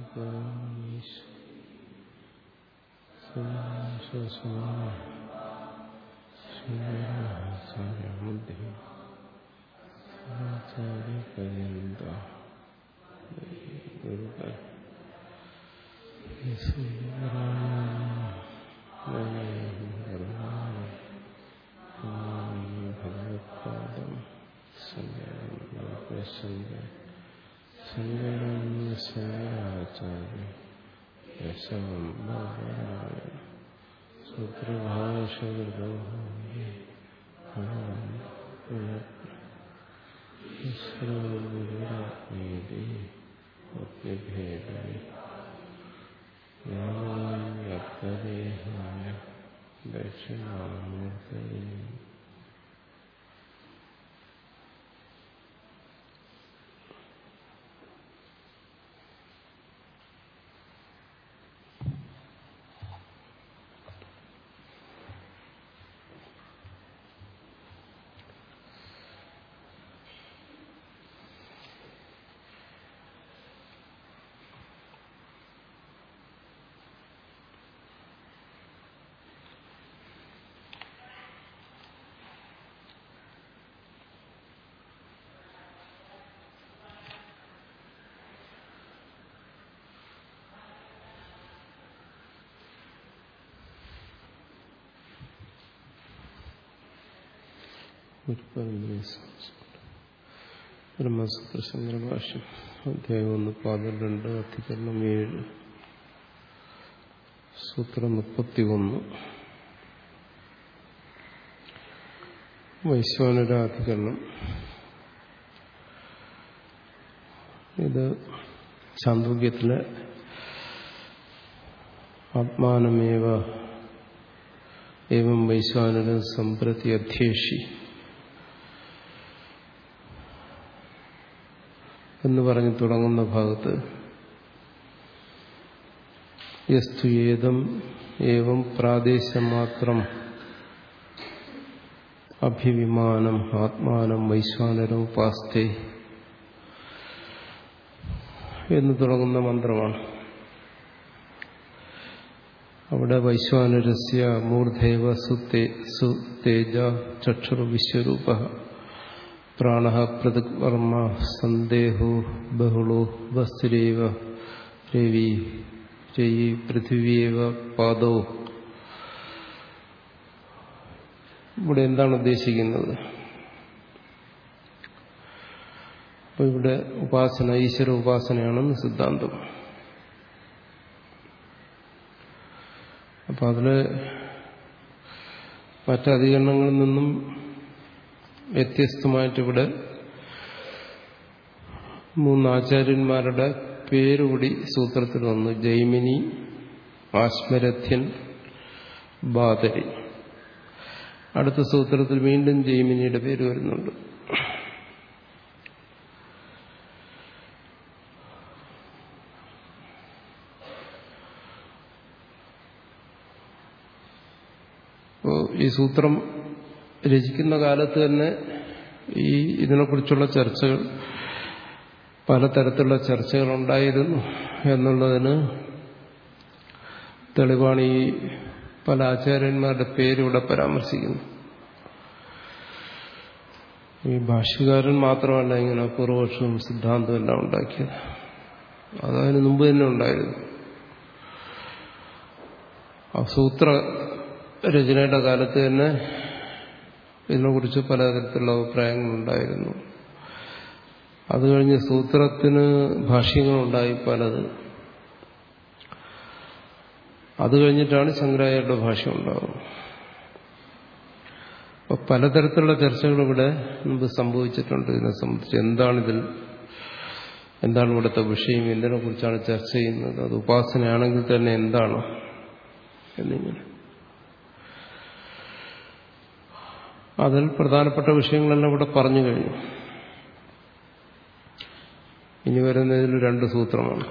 ഭഗവത്പാദം ശങ്കരം ശങ്കരം ശങ്കരാചാര്യ യശോരായ സൂത്രഭാഷകൃതോ ഭേദായ ദക്ഷിണാമൂർത്തി ബ്രഹ്മസൂത്രശങ്കര ഭാഷ്യം അധ്യായം ഒന്ന് പാദം രണ്ട് അധികരണം ഏഴ് സൂത്രം മുപ്പത്തി ഒന്ന് വൈശ്വാനരാധികരണം ഇത് ചാന്തോക്യത്തിലെ ആത്മാനമേവ ഏവം വൈശ്വാനര സമ്പ്രതി അധ്യേഷി എന്ന് പറഞ്ഞ് തുടങ്ങുന്ന ഭാഗത്ത് യസ്തു ഏതം ഏവം പ്രാദേശമാത്രം അഭിവിമാനം ആത്മാനം വൈശ്വാനരം ഉപാസ്തേ എന്ന് തുടങ്ങുന്ന മന്ത്രമാണ് അവിടെ വൈശ്വാനരസ്യ മൂർധൈവ സുതേജ ചക്ഷുർ വിശ്വരൂപ പ്രാണ പൃഥക്വർമ്മ സന്ദേഹോ ബഹുളോ വസ്തുരേവ രവി രയി പൃഥിവിയേവ പാദോ ഇവിടെ എന്താണ് ഉദ്ദേശിക്കുന്നത് അപ്പൊ ഇവിടെ ഉപാസന ഈശ്വര ഉപാസനയാണെന്ന് സിദ്ധാന്തം അപ്പൊ അതില് മറ്റധികരണങ്ങളിൽ നിന്നും വ്യത്യസ്തമായിട്ടിവിടെ മൂന്ന് ആചാര്യന്മാരുടെ പേരുകൂടി സൂത്രത്തിൽ വന്നു ജൈമിനി ആശ്മരഥ്യൻ ബാദരി അടുത്ത സൂത്രത്തിൽ വീണ്ടും ജൈമിനിയുടെ പേര് വരുന്നുണ്ട് ഈ സൂത്രം രചിക്കുന്ന കാലത്ത് തന്നെ ഈ ഇതിനെക്കുറിച്ചുള്ള ചർച്ചകൾ പലതരത്തിലുള്ള ചർച്ചകൾ ഉണ്ടായിരുന്നു എന്നുള്ളതിന് തെളിവാണ് ഈ പല ആചാര്യന്മാരുടെ പേരിവിടെ പരാമർശിക്കുന്നു ഈ ഭാഷ്യകാരൻ മാത്രമല്ല ഇങ്ങനെ പൂർവപക്ഷവും സിദ്ധാന്തവും എല്ലാം ഉണ്ടാക്കിയത് അതതിന് മുമ്പ് തന്നെ ഉണ്ടായിരുന്നു ആ സൂത്ര രചനയുടെ കാലത്ത് തന്നെ ഇതിനെക്കുറിച്ച് പലതരത്തിലുള്ള അഭിപ്രായങ്ങളുണ്ടായിരുന്നു അത് കഴിഞ്ഞ് സൂത്രത്തിന് ഭാഷ്യങ്ങളുണ്ടായി പലത് അത് കഴിഞ്ഞിട്ടാണ് ശങ്കരാചാര്യരുടെ ഭാഷ്യം ഉണ്ടാകുന്നത് അപ്പൊ പലതരത്തിലുള്ള ചർച്ചകൾ ഇവിടെ മുമ്പ് സംഭവിച്ചിട്ടുണ്ട് ഇതിനെ സംബന്ധിച്ച് എന്താണിതിൽ എന്താണ് ഇവിടുത്തെ വിഷയം എന്തിനെ കുറിച്ചാണ് ചർച്ച ചെയ്യുന്നത് അത് ഉപാസനയാണെങ്കിൽ തന്നെ എന്താണ് എന്നിങ്ങനെ അതിൽ പ്രധാനപ്പെട്ട വിഷയങ്ങളെല്ലാം ഇവിടെ പറഞ്ഞു കഴിഞ്ഞു ഇനി വരുന്നതിൽ രണ്ട് സൂത്രമാണ്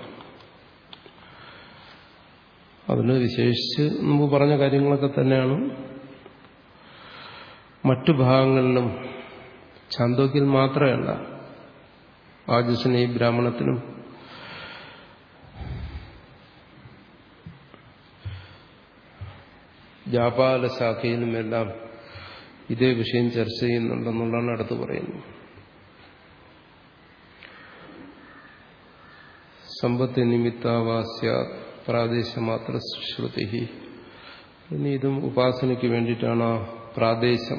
അതിന് വിശേഷിച്ച് മുമ്പ് പറഞ്ഞ കാര്യങ്ങളൊക്കെ തന്നെയാണ് മറ്റു ഭാഗങ്ങളിലും ചാന്തോക്കിൽ മാത്രമല്ല ആജുസിന് ഈ ബ്രാഹ്മണത്തിനും ജാപാല ശാഖയിലും എല്ലാം ഇതേ വിഷയം ചർച്ച ചെയ്യുന്നുണ്ടെന്നുള്ളതാണ് അടുത്ത് പറയുന്നത് സമ്പത്ത് നിമിത്താവാസ്യ പ്രാദേശമാത്ര ശ്രുതി ഇനി ഇതും ഉപാസനയ്ക്ക് വേണ്ടിയിട്ടാണ് ആ പ്രാദേശം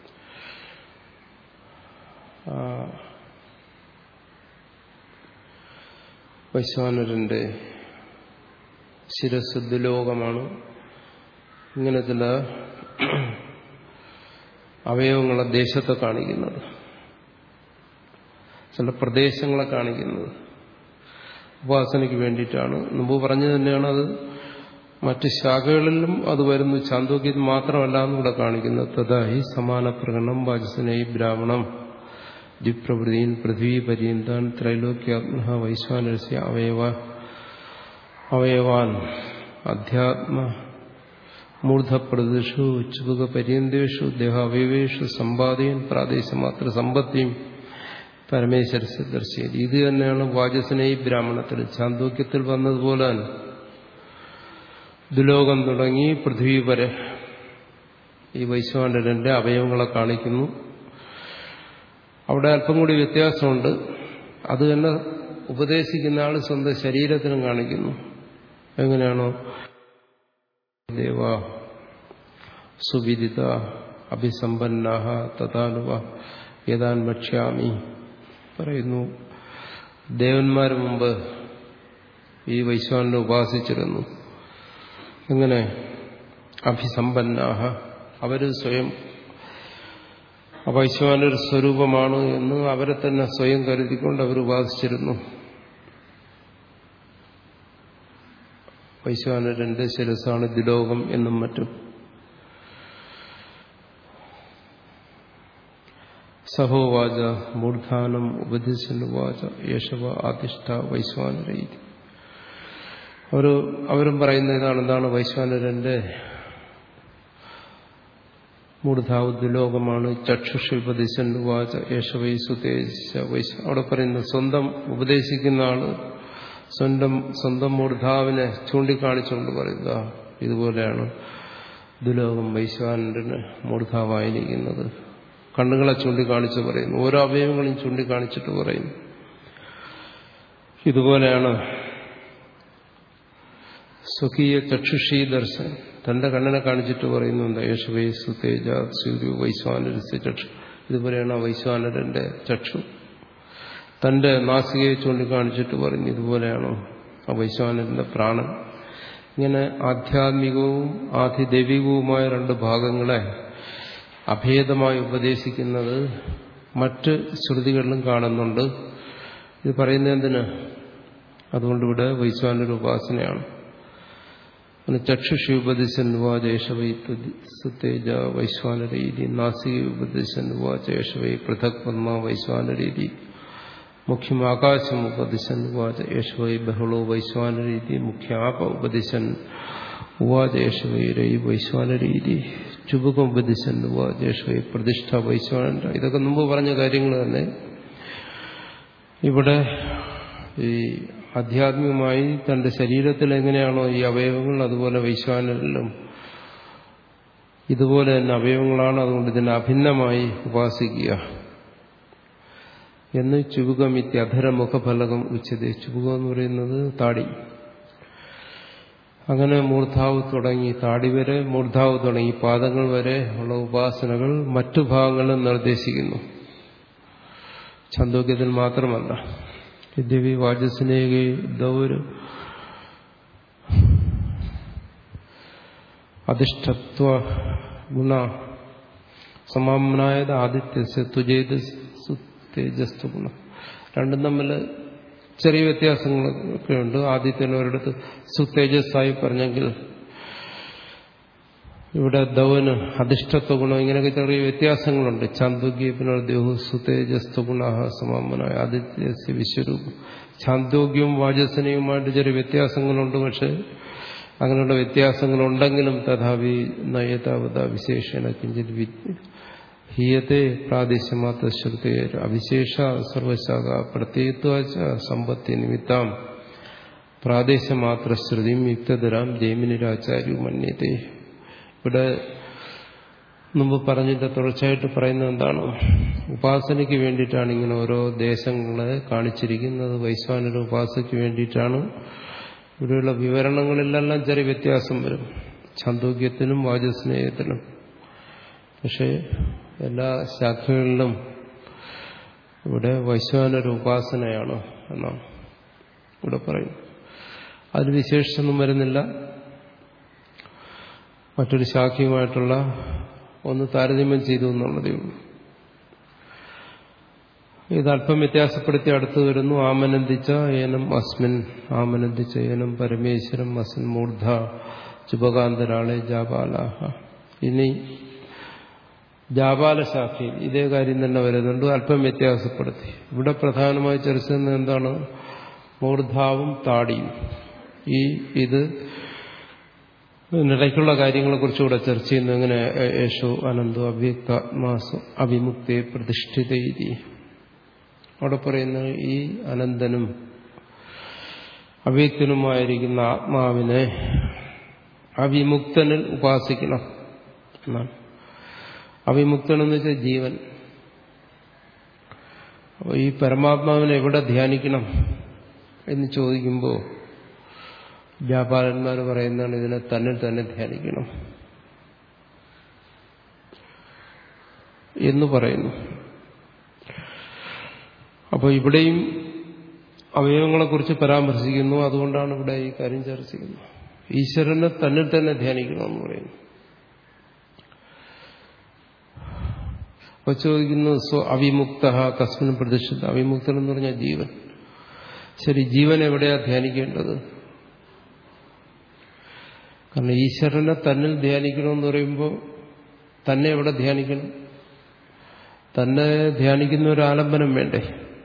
വൈശ്വാനരന്റെ ശിരസിദ്ധലോകമാണ് ഇങ്ങനെ ചില അവയവങ്ങളെ ദേശത്തെ കാണിക്കുന്നത് ചില പ്രദേശങ്ങളെ കാണിക്കുന്നത് ഉപാസനയ്ക്ക് വേണ്ടിയിട്ടാണ് മുമ്പ് പറഞ്ഞു തന്നെയാണ് അത് മറ്റ് ശാഖകളിലും അത് വരുന്നു ചാന്തോക്യത്തിൽ മാത്രമല്ല എന്നിവിടെ കാണിക്കുന്നത് തഥാഹി സമാന പ്രകടനം വാചസനൈ ബ്രാഹ്മണം ദ്വിപ്രവൃതിയിൽ പൃഥ്വി പര്യന്താൻ ത്രൈലോക്യാത്മ വൈശ്വാനരസ്യ അവയവ അവയവാൻ അധ്യാത്മ മൂർധപ്രതിഷു ചുബുക പര്യന്തേഷു ദേഹാവയവേഷു സമ്പാദയൻ പ്രാദേശമാത്ര സമ്പത്തിയും പരമേശ്വരസ് ദർശിയത് ഇത് തന്നെയാണ് വാചസനൈ ബ്രാഹ്മണത്തിൽ ചാന്തോക്യത്തിൽ വന്നതുപോലെ തന്നെ ദുലോകം തുടങ്ങി പൃഥ്വി വരെ ഈ വൈശ്വാനരന്റെ അവയവങ്ങളെ കാണിക്കുന്നു അവിടെ അല്പം കൂടി വ്യത്യാസമുണ്ട് അത് തന്നെ ഉപദേശിക്കുന്ന ആൾ സ്വന്തം ശരീരത്തിനും കാണിക്കുന്നു എങ്ങനെയാണോ ദേവ സുവിദിത അഭിസമ്പന്നാഹ തഥാനുവ ഏതാൻ ഭക്ഷ്യാമി പറയുന്നു ദേവന്മാർ മുമ്പ് ഈ വൈശ്വാനെ ഉപാസിച്ചിരുന്നു എങ്ങനെ അഭിസമ്പന്നാഹ അവർ സ്വയം വൈശ്വാനൊരു സ്വരൂപമാണ് എന്ന് അവരെ തന്നെ സ്വയം കരുതിക്കൊണ്ട് അവർ ഉപാസിച്ചിരുന്നു വൈശ്വാനരന്റെ ശിരസാണ് ദിലോകം എന്നും മറ്റും സഹോവാച മൂർധാനം ഉപദേശനുവാച യേശവ ആദിഷ്ഠ വൈശ്വാനരീതി അവർ അവരും പറയുന്ന ഇതാണ് എന്താണ് വൈശ്വാനരന്റെ മൂർധാവ് ദുലോകമാണ് ചക്ഷുഷ ഉപദേശനുവാച യേശവൈ സുതേശ വൈശ അവിടെ പറയുന്ന സ്വന്തം ഉപദേശിക്കുന്ന ആള് സ്വന്തം സ്വന്തം മൂർധാവിനെ ചൂണ്ടിക്കാണിച്ചുകൊണ്ട് പറയുക ഇതുപോലെയാണ് ദുലോകം വൈശ്വാനരന് മൂർധാവായിരിക്കുന്നത് കണ്ണുകളെ ചൂണ്ടിക്കാണിച്ച് പറയുന്നു ഓരോ അവയവങ്ങളും ചൂണ്ടിക്കാണിച്ചിട്ട് പറയുന്നു ഇതുപോലെയാണ് സ്വകീയ ചക്ഷുഷീ ദർശൻ തന്റെ കണ്ണനെ കാണിച്ചിട്ട് പറയുന്നു എന്താ യേശുവൈസു തേജ സൂര്യ വൈശ്വാനരസ്യ ചക്ഷു ഇതുപോലെയാണ് ആ വൈശ്വാനരന്റെ ചക്ഷു തന്റെ നാസികയെ ചൂണ്ടിക്കാണിച്ചിട്ട് പറയുന്നു ഇതുപോലെയാണോ ആ വൈശ്വാനരന്റെ പ്രാണൻ ഇങ്ങനെ ആധ്യാത്മികവും ആധിദൈവികവുമായ രണ്ട് ഭാഗങ്ങളെ അഭേദമായി ഉപദേശിക്കുന്നത് മറ്റ് ശ്രുതികളിലും കാണുന്നുണ്ട് ഇത് പറയുന്നത് എന്തിന് അതുകൊണ്ടിവിടെ വൈശ്വാനൊരു ഉപാസനയാണ് ചക്ഷുഷി ഉപദേശൻ വാചേഷവൈതേജ വൈശ്വാനരീതി നാസിക ഉപദേശൻ വാചേഷവൈ പൃഥക് പദ്മ വൈശ്വാനരീതി മുഖ്യം ആകാശം ഉപദിശൻ ഉവാച യേശവൈ ബഹളോ വൈശ്വാനരീതി മുഖ്യാപ ഉപദിശൻ ഉവാച യേശവൈരൈ വൈശ്വാനരീതി ചുബുകം ഉപദിശൻ ഉവാച യേശവൈ പ്രതിഷ്ഠ വൈശ്വാന ഇതൊക്കെ മുമ്പ് പറഞ്ഞ കാര്യങ്ങൾ തന്നെ ഇവിടെ ഈ ആധ്യാത്മികമായി തന്റെ ശരീരത്തിൽ എങ്ങനെയാണോ ഈ അവയവങ്ങൾ അതുപോലെ വൈശ്വാനരിലും ഇതുപോലെ തന്നെ അവയവങ്ങളാണ് അതുകൊണ്ട് ഇതിനെ അഭിന്നമായി ഉപാസിക്കുക എന്ന് ചുബുകമിത്തി അധര മുഖഫലകം ഉച്ചത് ചുബുകം എന്ന് പറയുന്നത് താടി അങ്ങനെ മൂർധാവ് തുടങ്ങി താടി വരെ മൂർധാവ് തുടങ്ങി പാദങ്ങൾ വരെ ഉള്ള ഉപാസനകൾ മറ്റു ഭാഗങ്ങളും നിർദ്ദേശിക്കുന്നു ഛന്തോക്യത്തിൽ മാത്രമല്ല യദ്യപി വാചസ്നേഹി ദൗര് അധിഷ്ഠത്വ ഗുണ സമാമനായത് ആദിത്യസ്യ തുജേത് തേജസ്തു ഗുണം രണ്ടും തമ്മിൽ ചെറിയ വ്യത്യാസങ്ങളൊക്കെ ഉണ്ട് ആദ്യത്തിന് ഒരിടത്ത് സുതേജസ്സായി പറഞ്ഞെങ്കിൽ ഇവിടെ ദവന് അധിഷ്ഠത്വ ഗുണം ഇങ്ങനെയൊക്കെ ചെറിയ വ്യത്യാസങ്ങളുണ്ട് ചാന്തോഗ്യ പുനർദേഹു സുതേജസ്തു ഗുണ സമാമനായ ആദിത്യസ്യ വിശ്വരൂപം ചാന്തോഗ്യവും വാചസനയുമായിട്ട് ചെറിയ വ്യത്യാസങ്ങളുണ്ട് പക്ഷെ അങ്ങനെയുള്ള വ്യത്യാസങ്ങളുണ്ടെങ്കിലും തഥാപി നയതാവത വിശേഷണ കിഞ്ചിത് ഹീയത്തെ പ്രാദേശമാത്ര ശ്രുതി അവിശേഷ സർവശാഖ പ്രത്യേകത്വാച്ച സമ്പത്തി നിമിത്തം പ്രാദേശമാത്ര ശ്രുതിയും യുക്തതരാം ജൈമിനിരാചാര്യു മന്യത്തെ ഇവിടെ മുമ്പ് പറഞ്ഞിട്ട് തുടർച്ചയായിട്ട് പറയുന്നത് എന്താണ് ഉപാസനയ്ക്ക് വേണ്ടിയിട്ടാണ് ഇങ്ങനെ ഓരോ ദേശങ്ങളെ കാണിച്ചിരിക്കുന്നത് വൈശ്വാനര ഉപാസയ്ക്ക് വേണ്ടിയിട്ടാണ് ഇവിടെയുള്ള വിവരണങ്ങളിലെല്ലാം ചെറിയ വ്യത്യാസം വരും ഛാന്തോക്യത്തിനും വാചസ്നേഹത്തിനും പക്ഷേ എല്ലാ ശാഖകളിലും ഇവിടെ വൈശ്വാനര ഉപാസനയാണ് എന്നാണ് ഇവിടെ പറയുന്നത് അതിന് വിശേഷിച്ചൊന്നും വരുന്നില്ല മറ്റൊരു ശാഖയുമായിട്ടുള്ള ഒന്ന് താരതമ്യം ചെയ്തു എന്നുള്ളതേ ഉള്ളൂ ഇത് അല്പം വ്യത്യാസപ്പെടുത്തി അടുത്ത് വരുന്നു ആമനന്ദിച്ച ഏനം അസ്മിൻ ആമനന്ദിച്ച ഏനം പരമേശ്വരം അസ്മിൻ മൂർധ ചുപകാന്തരാളെ ജാപാലാഹ ഇനി ജാപാല ശാഖയിൽ ഇതേ കാര്യം തന്നെ വരുന്നുണ്ട് അല്പം വ്യത്യാസപ്പെടുത്തി ഇവിടെ പ്രധാനമായി ചർച്ച ചെയ്യുന്നത് എന്താണ് മൂർധാവും താടിയും ഈ ഇത് ഇടയ്ക്കുള്ള കാര്യങ്ങളെക്കുറിച്ച് ഇവിടെ ചർച്ച ചെയ്യുന്നു എങ്ങനെ യേശോ അനന്തോ അവ്യക്താത്മാസു അവിമുക്തെ പ്രതിഷ്ഠിത അവിടെ പറയുന്നു ഈ അനന്തനും അവ്യക്തനുമായിരിക്കുന്ന ആത്മാവിനെ അവിമുക്തനിൽ ഉപാസിക്കണം എന്നാണ് അവിമുക്തനെന്ന് വെച്ചാൽ ജീവൻ അപ്പോൾ ഈ പരമാത്മാവിനെ എവിടെ ധ്യാനിക്കണം എന്ന് ചോദിക്കുമ്പോൾ വ്യാപാരന്മാർ പറയുന്നതാണ് ഇതിനെ തന്നിൽ തന്നെ ധ്യാനിക്കണം എന്ന് പറയുന്നു അപ്പോൾ ഇവിടെയും അവയവങ്ങളെക്കുറിച്ച് പരാമർശിക്കുന്നു അതുകൊണ്ടാണ് ഇവിടെ ഈ കാര്യം ചർച്ച ചെയ്യുന്നത് ഈശ്വരനെ തന്നിൽ തന്നെ ധ്യാനിക്കണമെന്ന് പറയുന്നു അപ്പൊ ചോദിക്കുന്നു സ്വ അവിമുക്ത കസ്മിനും പ്രതിഷ്ഠിത അവിമുക്തൻ എന്ന് പറഞ്ഞാൽ ജീവൻ ശരി ജീവൻ എവിടെയാ ധ്യാനിക്കേണ്ടത് കാരണം ഈശ്വരനെ തന്നിൽ ധ്യാനിക്കണമെന്ന് പറയുമ്പോൾ തന്നെ എവിടെ ധ്യാനിക്കണം തന്നെ ധ്യാനിക്കുന്ന ഒരു ആലംബനം വേണ്ടേ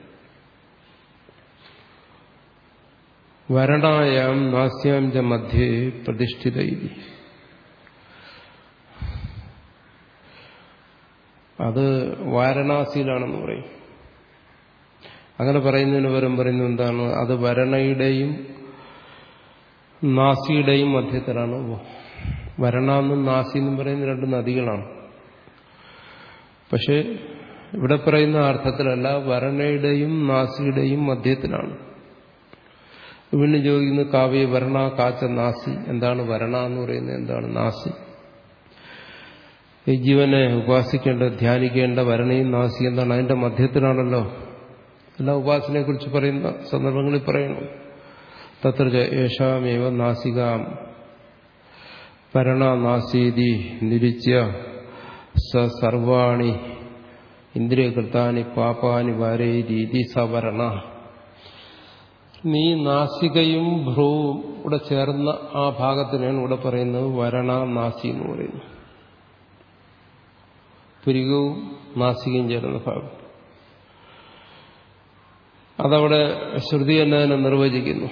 വരണായാം നാസ്യാം ച മധ്യേ പ്രതിഷ്ഠിത അത് വാരണാസിയിലാണെന്ന് പറയും അങ്ങനെ പറയുന്നതിന് പകരം പറയുന്നത് എന്താണ് അത് വരണയുടെയും നാസിയുടെയും മധ്യത്തിലാണ് വരണ എന്നും നാസി എന്നും പറയുന്ന രണ്ട് നദികളാണ് പക്ഷെ ഇവിടെ പറയുന്ന അർത്ഥത്തിലല്ല വരണയുടെയും നാസിയുടെയും മധ്യത്തിലാണ് പിന്നെ ചോദിക്കുന്നു കാവ്യ വരണ കാച്ച നാസി എന്താണ് വരണ എന്ന് പറയുന്നത് എന്താണ് നാസി ഈ ജീവനെ ഉപാസിക്കേണ്ട ധ്യാനിക്കേണ്ട വരണയും നാസി എന്താണ് അതിന്റെ മധ്യത്തിലാണല്ലോ എല്ലാ ഉപാസനയെക്കുറിച്ച് പറയുന്ന സന്ദർഭങ്ങളിൽ പറയണം തത്ര യേഷാമേവ നാസികാം പരണനാസീതി നിരിച്യ സ സർവാണി ഇന്ദ്രിയകൃതാനി പാപാനി വാരേരീതി സവരണ നീ നാസികയും ഭ്രൂവും ഇവിടെ ചേർന്ന ആ ഭാഗത്തിനാണ് ഇവിടെ പറയുന്നത് വരണ നാസി എന്ന് പറയുന്നു പുരികവും നാസികയും ചേർന്ന ഭാഗം അതവിടെ ശ്രുതി തന്നെ തന്നെ നിർവചിക്കുന്നു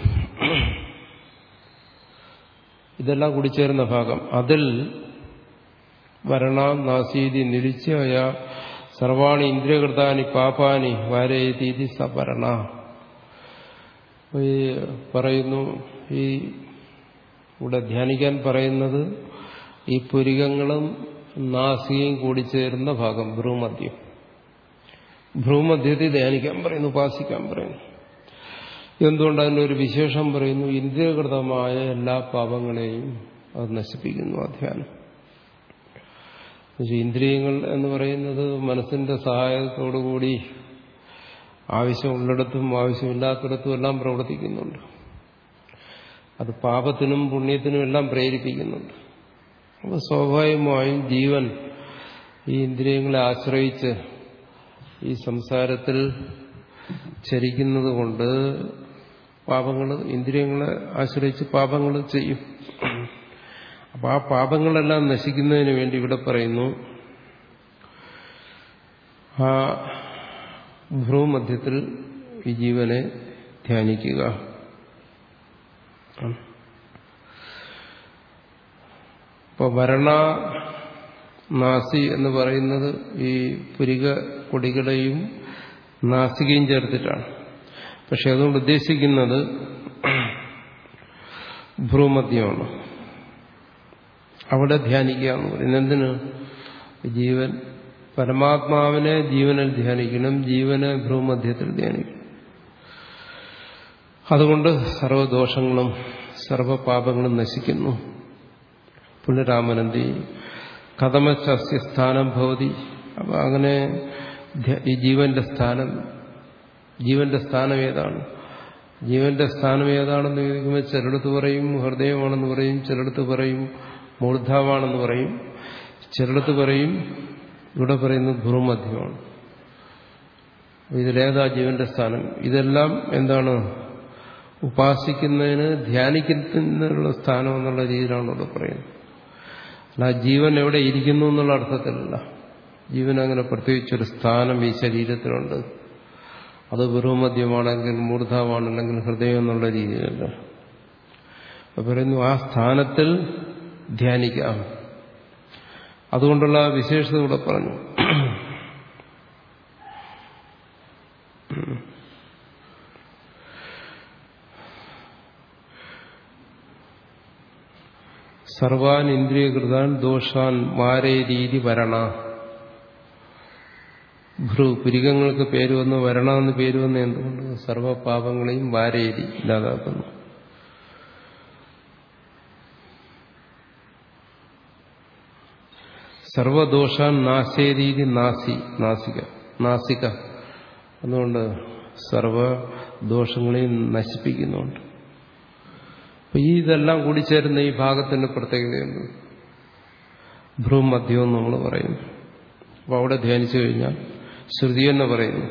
ഇതെല്ലാം കൂടി ചേർന്ന ഭാഗം അതിൽ വരണ നാസീതി നിരിച്ചയ സർവാണി ഇന്ദ്രിയകൃതാനി പാപാനി വാരയതീതി സപരണ ഈ പറയുന്നു ഈ ഇവിടെ ധ്യാനിക്കാൻ പറയുന്നത് ഈ പുരികങ്ങളും നാസികയും കൂടി ചേരുന്ന ഭാഗം ഭ്രൂമദ്യം ഭ്രൂമധ്യത്തിൽ ധ്യാനിക്കാൻ പറയുന്നു ഉപാസിക്കാൻ പറയുന്നു എന്തുകൊണ്ട് അതിനൊരു വിശേഷം പറയുന്നു ഇന്ദ്രിയകൃതമായ എല്ലാ പാപങ്ങളെയും അത് നശിപ്പിക്കുന്നു ആ ധ്യാനം ഇന്ദ്രിയങ്ങൾ എന്ന് പറയുന്നത് മനസ്സിന്റെ സഹായത്തോടുകൂടി ആവശ്യമുള്ളിടത്തും ആവശ്യമില്ലാത്തിടത്തും എല്ലാം പ്രവർത്തിക്കുന്നുണ്ട് അത് പാപത്തിനും പുണ്യത്തിനും എല്ലാം പ്രേരിപ്പിക്കുന്നുണ്ട് അപ്പോൾ സ്വാഭാവികമായും ജീവൻ ഈ ഇന്ദ്രിയങ്ങളെ ആശ്രയിച്ച് ഈ സംസാരത്തിൽ ചരിക്കുന്നത് കൊണ്ട് പാപങ്ങൾ ഇന്ദ്രിയങ്ങളെ ആശ്രയിച്ച് പാപങ്ങൾ ചെയ്യും അപ്പൊ ആ പാപങ്ങളെല്ലാം നശിക്കുന്നതിന് വേണ്ടി ഇവിടെ പറയുന്നു ആ ഭ്രൂമധ്യത്തിൽ ഈ ജീവനെ ധ്യാനിക്കുക ഇപ്പൊ വരണ നാസി എന്ന് പറയുന്നത് ഈ പുരിക കൊടികളെയും നാസികയും ചേർത്തിട്ടാണ് പക്ഷെ അതുകൊണ്ട് ഉദ്ദേശിക്കുന്നത് ഭ്രൂമദ്യമാണ് അവിടെ ധ്യാനിക്കുക എന്ന് പറയുന്നത് എന്തിന് ജീവൻ പരമാത്മാവിനെ ജീവനിൽ ധ്യാനിക്കണം ജീവനെ ഭ്രൂമധ്യത്തിൽ ധ്യാനിക്കണം അതുകൊണ്ട് സർവദോഷങ്ങളും സർവപാപങ്ങളും നശിക്കുന്നു പുനരാമനന്തി കഥമസ്യ സ്ഥാനം ഭവതി അപ്പൊ അങ്ങനെ ഈ ജീവന്റെ സ്ഥാനം ജീവന്റെ സ്ഥാനം ഏതാണ് ജീവന്റെ സ്ഥാനം ഏതാണെന്ന് ചോദിക്കുമ്പോൾ ചിലടത്ത് പറയും ഹൃദയമാണെന്ന് പറയും ചിലടത്ത് പറയും മൂർധാവാണെന്ന് പറയും ചിലടത്ത് പറയും ഇവിടെ പറയുന്നത് ഭൂമധ്യമാണ് ഇതിലേതാ ജീവന്റെ സ്ഥാനം ഇതെല്ലാം എന്താണ് ഉപാസിക്കുന്നതിന് ധ്യാനിക്കുന്നതിനുള്ള സ്ഥാനം എന്നുള്ള രീതിയിലാണ് ഇവിടെ പറയുന്നത് അല്ല ജീവൻ എവിടെ ഇരിക്കുന്നു എന്നുള്ള അർത്ഥത്തിലല്ല ജീവൻ അങ്ങനെ പ്രത്യേകിച്ചൊരു സ്ഥാനം ഈ ശരീരത്തിലുണ്ട് അത് ബൃഹമദ്യമാണെങ്കിൽ മൂർധാവാണല്ലെങ്കിൽ ഹൃദയം എന്നുള്ള രീതിയിലല്ല അപ്പൊ പറയുന്നു ആ സ്ഥാനത്തിൽ ധ്യാനിക്കാം അതുകൊണ്ടുള്ള വിശേഷത ഇവിടെ പറഞ്ഞു സർവാൻ ഇന്ദ്രിയകൃതാൻ ദോഷാൻ മാരേ രീതി വരണ ഭ്രു പുരികങ്ങൾക്ക് പേര് വന്ന് വരണ എന്ന് പേര് വന്ന് എന്തുകൊണ്ട് സർവപാപങ്ങളെയും വാരേരി ഇല്ലാതാക്കുന്നു സർവദോഷാൻ നാശേരീതി നാസി നാസിക നാസിക അതുകൊണ്ട് സർവദോഷങ്ങളെയും നശിപ്പിക്കുന്നുണ്ട് അപ്പൊ ഈ ഇതെല്ലാം കൂടി ചേരുന്ന ഈ ഭാഗത്തിന്റെ പ്രത്യേകതയുണ്ട് ഭ്രൂമധ്യം എന്ന് നമ്മൾ പറയുന്നു അപ്പോൾ അവിടെ ധ്യാനിച്ചു കഴിഞ്ഞാൽ ശ്രുതി എന്ന് പറയുന്നു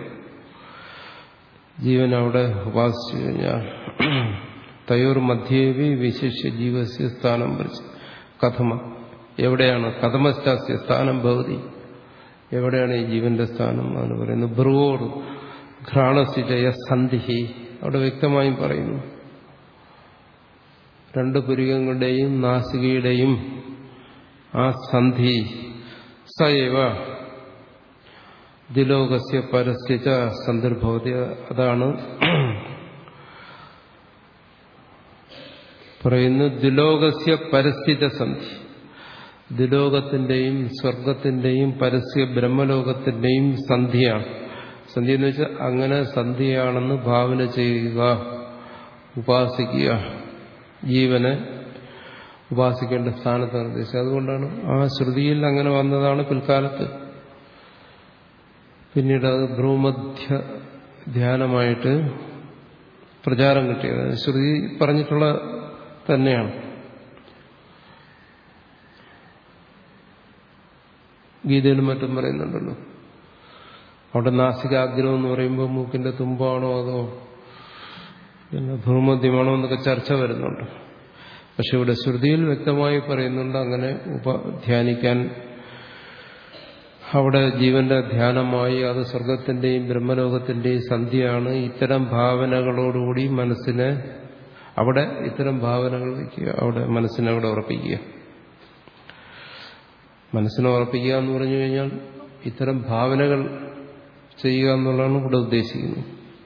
ജീവൻ അവിടെ ഉപാസിച്ചു കഴിഞ്ഞാൽ തയോർ മധ്യേവി വിശിഷ്യ ജീവസ്യ സ്ഥാനം വരിച്ച് കഥമ എവിടെയാണ് കഥമശാസ്യ സ്ഥാനം ഭവതി എവിടെയാണ് ഈ ജീവന്റെ സ്ഥാനം എന്ന് പറയുന്നത് ഭ്രുവോർ ഘ്രാണസിജയ സന്ധിഹി അവിടെ വ്യക്തമായും പറയുന്നു രണ്ട് പുരികങ്ങളുടെയും നാസികയുടെയും ആ സന്ധി സയവ ദിലോകസ്യ പരസ്യച്ച സന്ദർഭവതി അതാണ് പറയുന്നു ദിലോകസ്യ പരസ്യത സന്ധി ദിലോകത്തിന്റെയും സ്വർഗത്തിന്റെയും പരസ്യ ബ്രഹ്മലോകത്തിന്റെയും സന്ധിയാണ് സന്ധി എന്ന് വെച്ചാൽ അങ്ങനെ സന്ധിയാണെന്ന് ഭാവന ചെയ്യുക ഉപാസിക്കുക ജീവനെ ഉപാസിക്കേണ്ട സ്ഥാനത്ത് നിർദ്ദേശിച്ചത് അതുകൊണ്ടാണ് ആ ശ്രുതിയിൽ അങ്ങനെ വന്നതാണ് പിൽക്കാലത്ത് പിന്നീട് അത് ഭ്രൂമധ്യ ധ്യാനമായിട്ട് പ്രചാരം കിട്ടിയത് ശ്രുതി പറഞ്ഞിട്ടുള്ള തന്നെയാണ് ഗീതയിലും മറ്റും പറയുന്നുണ്ടല്ലോ അവിടെ നാസികാഗ്രഹം എന്ന് പറയുമ്പോൾ മൂക്കിന്റെ തുമ്പാണോ അതോ പിന്നെ ഭൂമധ്യമാണോ എന്നൊക്കെ ചർച്ച വരുന്നുണ്ട് പക്ഷെ ഇവിടെ ശ്രുതിയിൽ വ്യക്തമായി പറയുന്നുണ്ട് അങ്ങനെ ഉപ ധ്യാനിക്കാൻ അവിടെ ജീവന്റെ ധ്യാനമായി അത് സ്വർഗത്തിന്റെയും ബ്രഹ്മലോകത്തിന്റെയും സന്ധ്യയാണ് ഇത്തരം ഭാവനകളോടുകൂടി മനസ്സിനെ അവിടെ ഇത്തരം ഭാവനകൾ വയ്ക്കുക അവിടെ മനസ്സിനെ അവിടെ ഉറപ്പിക്കുക മനസ്സിനെ ഉറപ്പിക്കുക എന്ന് പറഞ്ഞു കഴിഞ്ഞാൽ ഇത്തരം ഭാവനകൾ ചെയ്യുക എന്നുള്ളതാണ് ഇവിടെ ഉദ്ദേശിക്കുന്നത്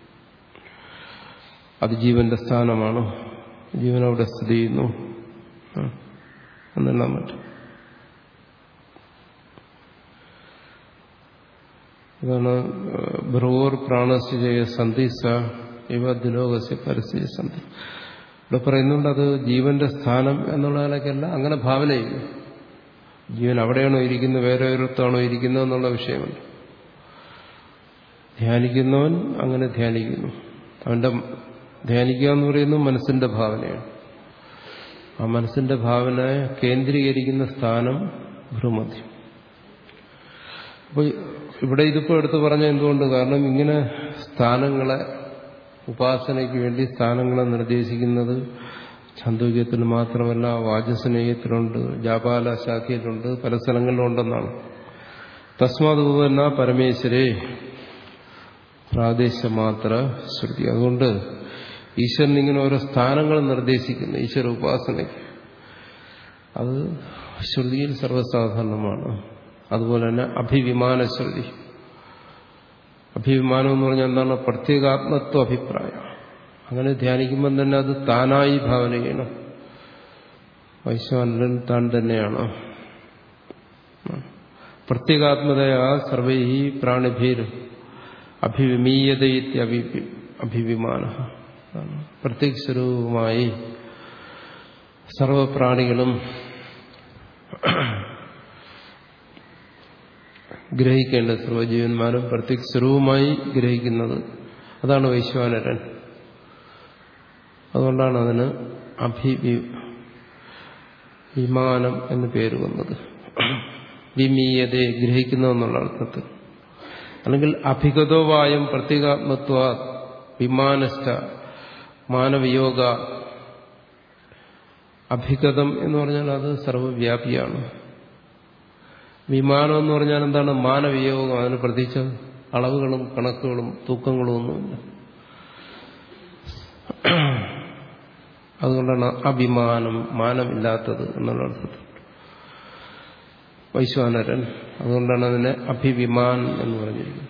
അത് ജീവന്റെ സ്ഥാനമാണ് ജീവൻ അവിടെ സ്ഥിതി ചെയ്യുന്നു എന്നെല്ലാം പറ്റും അതാണ് ഭ്രുവോർ പ്രാണസ്യ സന്ധി സ ഇവ ദിലോകസ്യ പരസ്യ സന്ധി ഇവിടെ പറയുന്നുണ്ട് അത് ജീവന്റെ സ്ഥാനം എന്നുള്ള നിലയ്ക്കല്ല അങ്ങനെ ഭാവന ചെയ്യും ജീവൻ അവിടെയാണോ ഇരിക്കുന്നത് വേറെ ഒരിടത്താണോ ഇരിക്കുന്നത് എന്നുള്ള വിഷയമുണ്ട് ധ്യാനിക്കുന്നവൻ അങ്ങനെ ധ്യാനിക്കുന്നു അവന്റെ ധ്യാനിക്കുക എന്ന് പറയുന്നത് മനസ്സിന്റെ ഭാവനയാണ് ആ മനസ്സിന്റെ ഭാവനയെ കേന്ദ്രീകരിക്കുന്ന സ്ഥാനം ഭ്രൂമധ്യം അപ്പോൾ ഇവിടെ ഇതിപ്പോ എടുത്തു പറഞ്ഞ എന്തുകൊണ്ട് കാരണം ഇങ്ങനെ സ്ഥാനങ്ങളെ ഉപാസനയ്ക്ക് വേണ്ടി സ്ഥാനങ്ങളെ നിർദ്ദേശിക്കുന്നത് ഛാന്തോക്യത്തിൽ മാത്രമല്ല വാചസ്നേയത്തിലുണ്ട് ജാപാല ശാഖയിലുണ്ട് പല സ്ഥലങ്ങളിലും ഉണ്ടെന്നാണ് തസ്മാത് ഉപന്ന പരമേശ്വരെ പ്രാദേശമാത്ര ശ്രുതി അതുകൊണ്ട് ഈശ്വരൻ ഇങ്ങനെ ഓരോ സ്ഥാനങ്ങൾ നിർദ്ദേശിക്കുന്നു ഈശ്വര ഉപാസനയ്ക്ക് അത് ശ്രുതിയിൽ സർവ്വസാധാരണമാണ് അതുപോലെ തന്നെ അഭിവിമാന ശ്രുതി അഭിവിമാനം എന്ന് പറഞ്ഞാൽ എന്താണ് പ്രത്യേകാത്മത്വ അഭിപ്രായം അങ്ങനെ ധ്യാനിക്കുമ്പം തന്നെ അത് താനായി ഭാവന ചെയ്യണം വൈശ്വാനരൻ താൻ തന്നെയാണ് പ്രത്യേകാത്മതയാ സർവൈ പ്രാണിഭീർ അഭിവിമീയതയിത്യ അഭിവിമാന പ്രത്യേക സ്വരൂപമായി സർവപ്രാണികളും ഗ്രഹിക്കേണ്ട സർവജീവന്മാരും പ്രത്യേക സ്വരൂപമായി ഗ്രഹിക്കുന്നത് അതാണ് വൈശ്വാനരൻ അതുകൊണ്ടാണ് അതിന് അഭി വിമാനം എന്ന് പേര് വന്നത് വിമീയതയെ ഗ്രഹിക്കുന്നു എന്നുള്ള അർത്ഥത്തിൽ അല്ലെങ്കിൽ അഭിഗതോവായം പ്രത്യേകാത്മത്വ വിമാനസ്ഥ മാനവയോഗ അഭിഗതം എന്ന് പറഞ്ഞാൽ അത് സർവവ്യാപിയാണ് വിമാനം എന്ന് പറഞ്ഞാൽ എന്താണ് മാനവിയോഗം അതിന് പ്രത്യേകിച്ച് അളവുകളും കണക്കുകളും തൂക്കങ്ങളും ഒന്നുമില്ല അതുകൊണ്ടാണ് അഭിമാനം മാനമില്ലാത്തത് എന്നുള്ള അർത്ഥത്തിൽ വൈശ്വാനരൻ അതുകൊണ്ടാണ് അതിനെ അഭിവിമാൻ എന്ന് പറഞ്ഞിരിക്കുന്നത്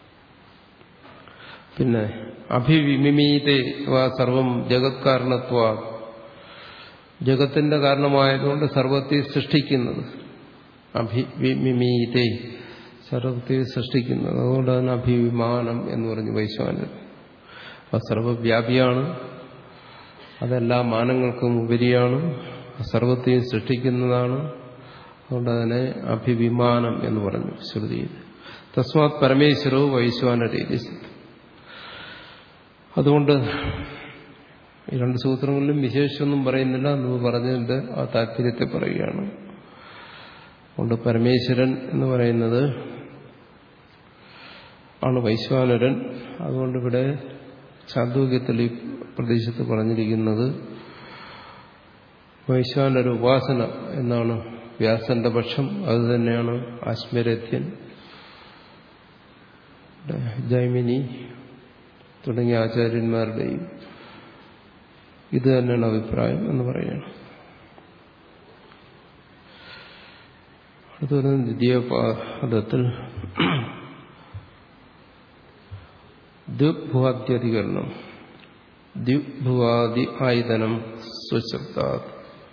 പിന്നെ അഭിവിമിമീതെ സർവം ജഗത് കാരണത്വ ജഗത്തിന്റെ കാരണമായതുകൊണ്ട് സർവത്തെ സൃഷ്ടിക്കുന്നത് അഭിവിമീതെ സർവത്തെ സൃഷ്ടിക്കുന്നത് അതുകൊണ്ട് അതിന് അഭിവിമാനം എന്ന് പറഞ്ഞു വൈശ്വാനൻ അപ്പൊ സർവവ്യാപിയാണ് അതെല്ലാ മാനങ്ങൾക്കും ഉപരിയാണ് സർവത്തെയും സൃഷ്ടിക്കുന്നതാണ് അതുകൊണ്ട് അതിനെ അഭിവിമാനം എന്ന് പറഞ്ഞു ശ്രുതിയിൽ തസ്മാത് പരമേശ്വരോ വൈശ്വാന രീതി അതുകൊണ്ട് ഈ രണ്ട് സൂത്രങ്ങളിലും വിശേഷമൊന്നും പറയുന്നില്ല എന്ന് പറഞ്ഞതിന്റെ ആ താല്പര്യത്തെ പറയുകയാണ് അതുകൊണ്ട് പരമേശ്വരൻ എന്ന് പറയുന്നത് ആണ് വൈശ്വാനരൻ അതുകൊണ്ട് ഇവിടെ ചാന്തോക്യത്തിൽ ഈ പ്രദേശത്ത് പറഞ്ഞിരിക്കുന്നത് വൈശ്വാനര ഉപാസന എന്നാണ് വ്യാസന്റെ പക്ഷം അത് തന്നെയാണ് ആശ്മരഥ്യൻ ജൈമിനി തുടങ്ങിയ ആചാര്യന്മാരുടെയും ഇത് തന്നെയാണ് അഭിപ്രായം എന്ന് പറയുകയാണ് അടുത്തൊരു ദ്വിതീയ പാദത്തിൽ ദ്വിഭുവാദ്യധികരണം ദ്വിഭുവാദി ആയുധനം സ്വശബ്ദാത്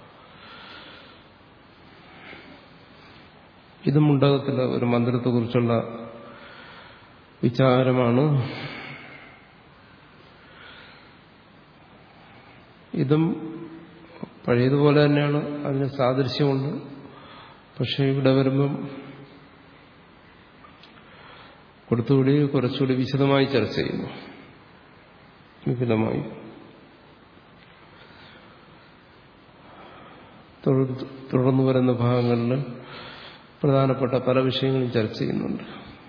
ഇത് മുണ്ടകത്തിലെ ഒരു മന്ത്രത്തെക്കുറിച്ചുള്ള വിചാരമാണ് ഇതും പഴയതുപോലെ തന്നെയാണ് അതിന് സാദൃശ്യമുണ്ട് പക്ഷെ ഇവിടെ വരുമ്പം കൊടുത്തുകൂടി കുറച്ചുകൂടി വിശദമായി ചർച്ച ചെയ്യുന്നു വിപുലമായി തുടർന്നു വരുന്ന ഭാഗങ്ങളിൽ പ്രധാനപ്പെട്ട പല വിഷയങ്ങളും ചർച്ച ചെയ്യുന്നുണ്ട്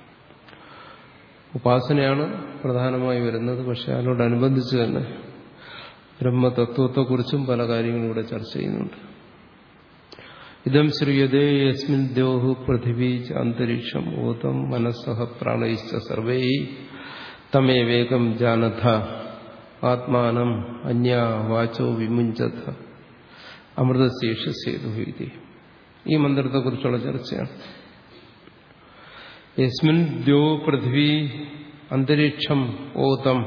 ഉപാസനയാണ് പ്രധാനമായി വരുന്നത് പക്ഷെ അതിനോടനുബന്ധിച്ച് തന്നെ ബ്രഹ്മതത്വത്തെക്കുറിച്ചും പല കാര്യങ്ങളും ഇവിടെ ചർച്ച ചെയ്യുന്നുണ്ട് ഇതം ശ്രീയതേ യസ്മിൻ ദ്യോഹു പൃഥിവീ അന്തരീക്ഷം ഓതം മനസ്സഹ പ്രാണയിച്ച സർവൈ തമേവേകം ജാനഥ ആത്മാനം അന്യ വാചോ വിമുഞ്ചത അമൃതശേഷസേതു ഇതി ഈ മന്ത്രത്തെക്കുറിച്ചുള്ള ചർച്ചയാണ് യസ്മിൻ ദ്യോ പൃഥ്വി അന്തരീക്ഷം ഓതം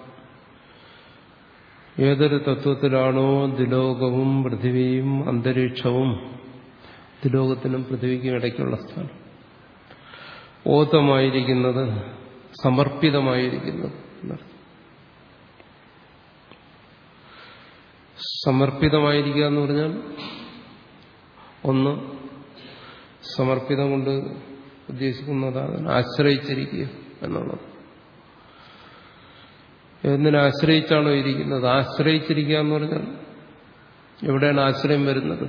ഏതൊരു തത്വത്തിലാണോ ദിലോകവും പൃഥിവിയും അന്തരീക്ഷവും ദിലോകത്തിനും പൃഥ്വിക്കും ഇടയ്ക്കുള്ള സ്ഥാനം ഓതമായിരിക്കുന്നത് സമർപ്പിതമായിരിക്കുന്നത് എന്നർത്ഥം സമർപ്പിതമായിരിക്കുക എന്ന് പറഞ്ഞാൽ ഒന്ന് സമർപ്പിതം കൊണ്ട് ഉദ്ദേശിക്കുന്നതാണ് ആശ്രയിച്ചിരിക്കുക എന്നുള്ളത് എന്തിനെ ആശ്രയിച്ചാണോ ഇരിക്കുന്നത് ആശ്രയിച്ചിരിക്കുക എന്ന് പറഞ്ഞാൽ എവിടെയാണ് ആശ്രയം വരുന്നത്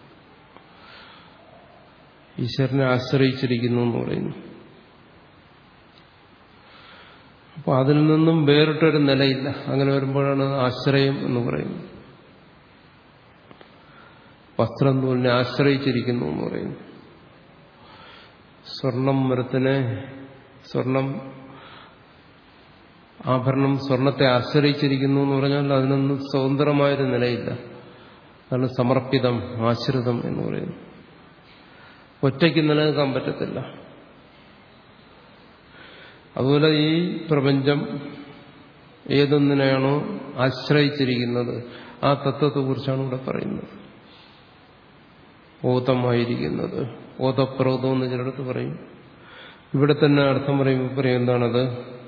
ഈശ്വരനെ ആശ്രയിച്ചിരിക്കുന്നു എന്ന് പറയുന്നു അപ്പോൾ അതിൽ നിന്നും വേറിട്ടൊരു നിലയില്ല അങ്ങനെ വരുമ്പോഴാണ് ആശ്രയം എന്ന് പറയുന്നത് വസ്ത്രം നൂലിനെ ആശ്രയിച്ചിരിക്കുന്നു എന്ന് പറയുന്നു സ്വർണം മരത്തിനെ സ്വർണം ആഭരണം സ്വർണത്തെ ആശ്രയിച്ചിരിക്കുന്നു എന്ന് പറഞ്ഞാൽ അതിനൊന്നും സ്വതന്ത്രമായൊരു നിലയില്ല അതാണ് സമർപ്പിതം ആശ്രിതം എന്ന് പറയുന്നു ഒറ്റയ്ക്ക് നിലനിൽക്കാൻ പറ്റത്തില്ല അതുപോലെ ഈ പ്രപഞ്ചം ഏതൊന്നിനെയാണോ ആശ്രയിച്ചിരിക്കുന്നത് ആ തത്വത്തെക്കുറിച്ചാണ് ഇവിടെ പറയുന്നത് ഓതമായിരിക്കുന്നത് ഓതപ്രോതം എന്ന് ചിലടത്ത് പറയും ഇവിടെ തന്നെ അർത്ഥം പറയുമ്പോൾ പറയും എന്താണത്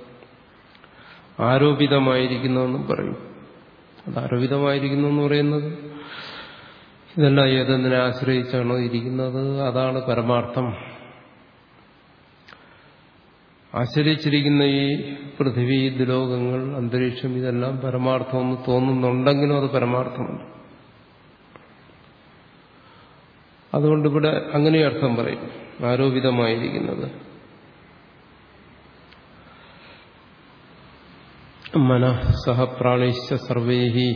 ആരോപിതമായിരിക്കുന്നതെന്നും പറയും അത് ആരോപിതമായിരിക്കുന്നു എന്ന് പറയുന്നത് ഇതെല്ലാം ഏതെന്നിനെ ആശ്രയിച്ചാണോ ഇരിക്കുന്നത് അതാണ് പരമാർത്ഥം ആശ്രയിച്ചിരിക്കുന്ന ഈ പൃഥിവി ദുലോകങ്ങൾ അന്തരീക്ഷം ഇതെല്ലാം പരമാർത്ഥമെന്ന് തോന്നുന്നുണ്ടെങ്കിലും അത് പരമാർത്ഥമല്ല അതുകൊണ്ട് ഇവിടെ അങ്ങനെ അർത്ഥം പറയും ആരോപിതമായിരിക്കുന്നത് മനഃസഹ പ്രാണിശ്ച സർവേഹി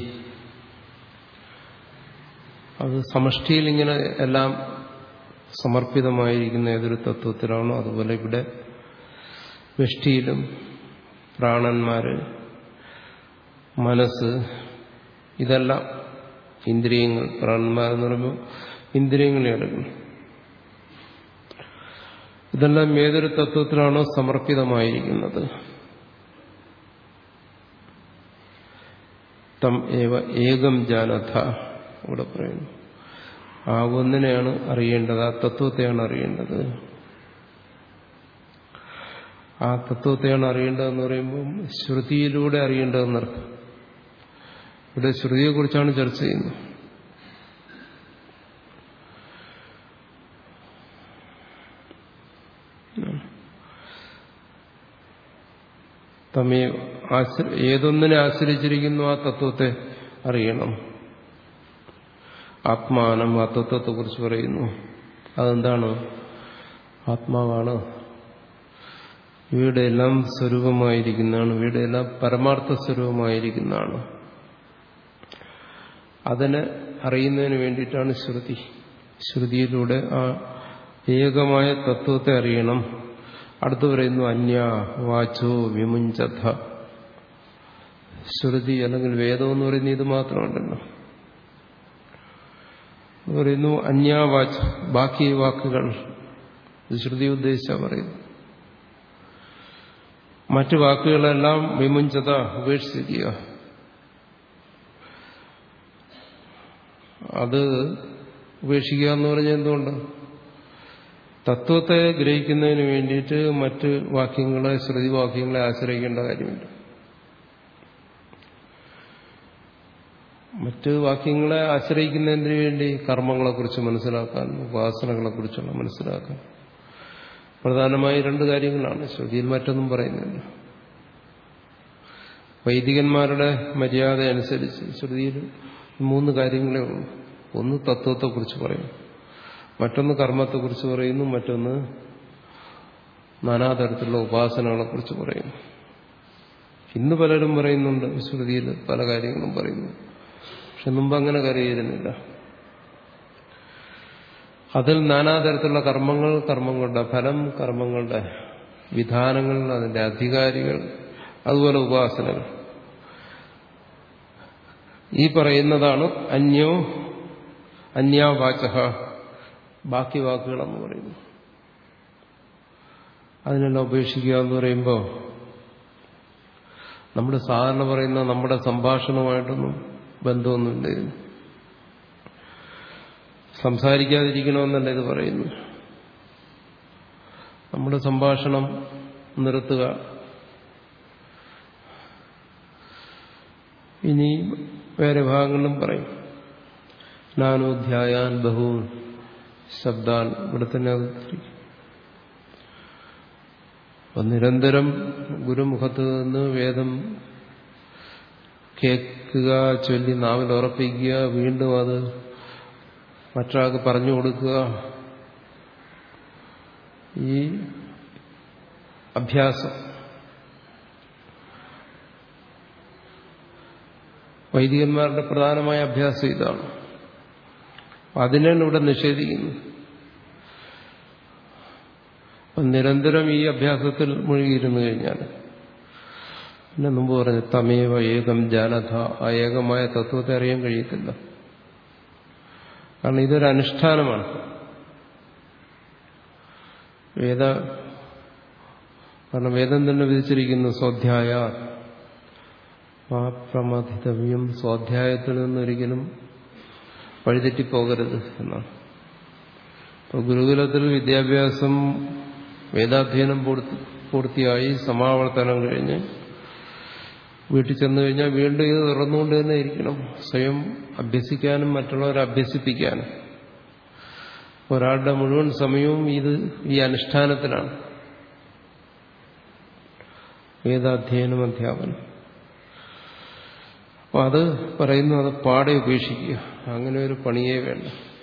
അത് സമഷ്ടിയിൽ ഇങ്ങനെ എല്ലാം സമർപ്പിതമായിരിക്കുന്ന ഏതൊരു തത്വത്തിലാണോ അതുപോലെ ഇവിടെ വ്യഷ്ടിയിലും പ്രാണന്മാര് മനസ്സ് ഇതെല്ലാം ഇന്ദ്രിയങ്ങൾ പ്രാണന്മാരെന്ന് പറയുമ്പോൾ ഇന്ദ്രിയങ്ങളെ എടുക്കണം ഇതെല്ലാം ഏതൊരു തത്വത്തിലാണോ സമർപ്പിതമായിരിക്കുന്നത് തം ഏവ ഏകം ജാനഥ ഇവിടെ പറയുന്നു ആ ഒന്നിനെയാണ് അറിയേണ്ടത് ആ തത്വത്തെയാണ് അറിയേണ്ടത് ആ തത്വത്തെയാണ് അറിയേണ്ടതെന്ന് പറയുമ്പോൾ ശ്രുതിയിലൂടെ അറിയേണ്ടതെന്നർത്ഥം ഇവിടെ ശ്രുതിയെക്കുറിച്ചാണ് ചർച്ച ചെയ്യുന്നത് തമേ ഏതൊന്നിനെ ആശ്രയിച്ചിരിക്കുന്നു ആ തത്വത്തെ അറിയണം ആത്മാനം ആ തത്വത്തെക്കുറിച്ച് പറയുന്നു അതെന്താണ് ആത്മാവാണ് ഇവയുടെ എല്ലാം സ്വരൂപമായിരിക്കുന്നതാണ് ഇവയുടെ എല്ലാം പരമാർത്ഥ സ്വരൂപമായിരിക്കുന്നതാണ് അതിനെ അറിയുന്നതിന് വേണ്ടിയിട്ടാണ് ശ്രുതി ശ്രുതിയിലൂടെ ആ ഏകമായ തത്വത്തെ അറിയണം അടുത്തു പറയുന്നു അന്യ വാചോ വിമുഞ്ചഥ ശ്രുതി അല്ലെങ്കിൽ വേദം എന്ന് പറയുന്നത് ഇത് മാത്രമുണ്ടല്ലോ പറയുന്നു അന്യാവാച് ബാക്കി വാക്കുകൾ ശ്രുതി ഉദ്ദേശിച്ച പറയുന്നു മറ്റു വാക്കുകളെല്ലാം വിമുഞ്ചത ഉപേക്ഷിക്കുക അത് ഉപേക്ഷിക്കുക എന്ന് പറഞ്ഞാൽ എന്തുകൊണ്ട് തത്വത്തെ ഗ്രഹിക്കുന്നതിന് വേണ്ടിയിട്ട് മറ്റ് വാക്യങ്ങളെ ശ്രുതി വാക്യങ്ങളെ ആശ്രയിക്കേണ്ട കാര്യമില്ല മറ്റ് വാക്യങ്ങളെ ആശ്രയിക്കുന്നതിന് വേണ്ടി കർമ്മങ്ങളെക്കുറിച്ച് മനസ്സിലാക്കാൻ ഉപാസനകളെക്കുറിച്ചുള്ള മനസ്സിലാക്കാൻ പ്രധാനമായി രണ്ട് കാര്യങ്ങളാണ് ശ്രുതിയിൽ മറ്റൊന്നും പറയുന്നില്ല വൈദികന്മാരുടെ മര്യാദ അനുസരിച്ച് ശ്രുതിയിൽ മൂന്ന് കാര്യങ്ങളേ ഉള്ളൂ ഒന്ന് തത്വത്തെക്കുറിച്ച് പറയും മറ്റൊന്ന് കർമ്മത്തെക്കുറിച്ച് പറയുന്നു മറ്റൊന്ന് നാനാതരത്തിലുള്ള ഉപാസനകളെക്കുറിച്ച് പറയുന്നു ഇന്ന് പലരും പറയുന്നുണ്ട് ശ്രുതിയിൽ പല കാര്യങ്ങളും പറയുന്നു പക്ഷെ മുമ്പ് അങ്ങനെ കരുതിയിരുന്നില്ല അതിൽ നാനാതരത്തിലുള്ള കർമ്മങ്ങൾ കർമ്മങ്ങളുടെ ഫലം കർമ്മങ്ങളുടെ വിധാനങ്ങൾ അതിന്റെ അധികാരികൾ അതുപോലെ ഉപാസനകൾ ഈ പറയുന്നതാണ് അന്യോ അന്യാവാച ബാക്കി വാക്കുകളെന്ന് പറയുന്നു അതിനെല്ലാം ഉപേക്ഷിക്കുക എന്ന് പറയുമ്പോൾ നമ്മൾ സാധാരണ പറയുന്ന നമ്മുടെ സംഭാഷണമായിട്ടൊന്നും ബന്ധമൊന്നുമില്ല ഇതിന് സംസാരിക്കാതിരിക്കണമെന്നല്ല ഇത് പറയുന്നു നമ്മുടെ സംഭാഷണം നിർത്തുക ഇനി വേറെ ഭാഗങ്ങളിലും പറയും നാനോധ്യായാൻ ബഹു ശബ്ദാൻ ഇവിടെ തന്നെ അത് അപ്പൊ നിരന്തരം ഗുരുമുഖത്ത് നിന്ന് വേദം കേൾക്കുക ചൊല്ലി നാവിൽ ഉറപ്പിക്കുക വീണ്ടും അത് മറ്റൊരാൾക്ക് പറഞ്ഞു കൊടുക്കുക ഈ അഭ്യാസം വൈദികന്മാരുടെ പ്രധാനമായ അഭ്യാസം ഇതാണ് അതിനാണ് ഇവിടെ നിഷേധിക്കുന്നു അപ്പം നിരന്തരം ഈ അഭ്യാസത്തിൽ മുഴുകിയിരുന്നു കഴിഞ്ഞാൽ പിന്നെ മുമ്പ് പറഞ്ഞു തമേവ ഏകം ജാനഥ ആ ഏകമായ തത്വത്തെ അറിയാൻ കഴിയത്തില്ല കാരണം ഇതൊരു അനുഷ്ഠാനമാണ് വേദ കാരണം വേദം തന്നെ വിധിച്ചിരിക്കുന്നു സ്വാധ്യായ ആ പ്രമഥിതവ്യം സ്വാധ്യായത്തിൽ നിന്നൊരിക്കലും വഴിതെറ്റിപ്പോകരുത് എന്നാണ് അപ്പോൾ ഗുരുകുലത്തിൽ വിദ്യാഭ്യാസം വേദാധ്യയനം പൂർത്തിയായി സമാവർത്തനം കഴിഞ്ഞ് വീട്ടിൽ ചെന്നു കഴിഞ്ഞാൽ വീണ്ടും ഇത് തുറന്നുകൊണ്ട് തന്നെ ഇരിക്കണം സ്വയം അഭ്യസിക്കാനും മറ്റുള്ളവരെ അഭ്യസിപ്പിക്കാനും ഒരാളുടെ മുഴുവൻ സമയവും ഇത് ഈ അനുഷ്ഠാനത്തിലാണ് വേദാധ്യയനം അധ്യാപനം അപ്പൊ അത് പറയുന്നു അത് പാടെ ഉപേക്ഷിക്കുക അങ്ങനെ ഒരു പണിയേ വേണ്ട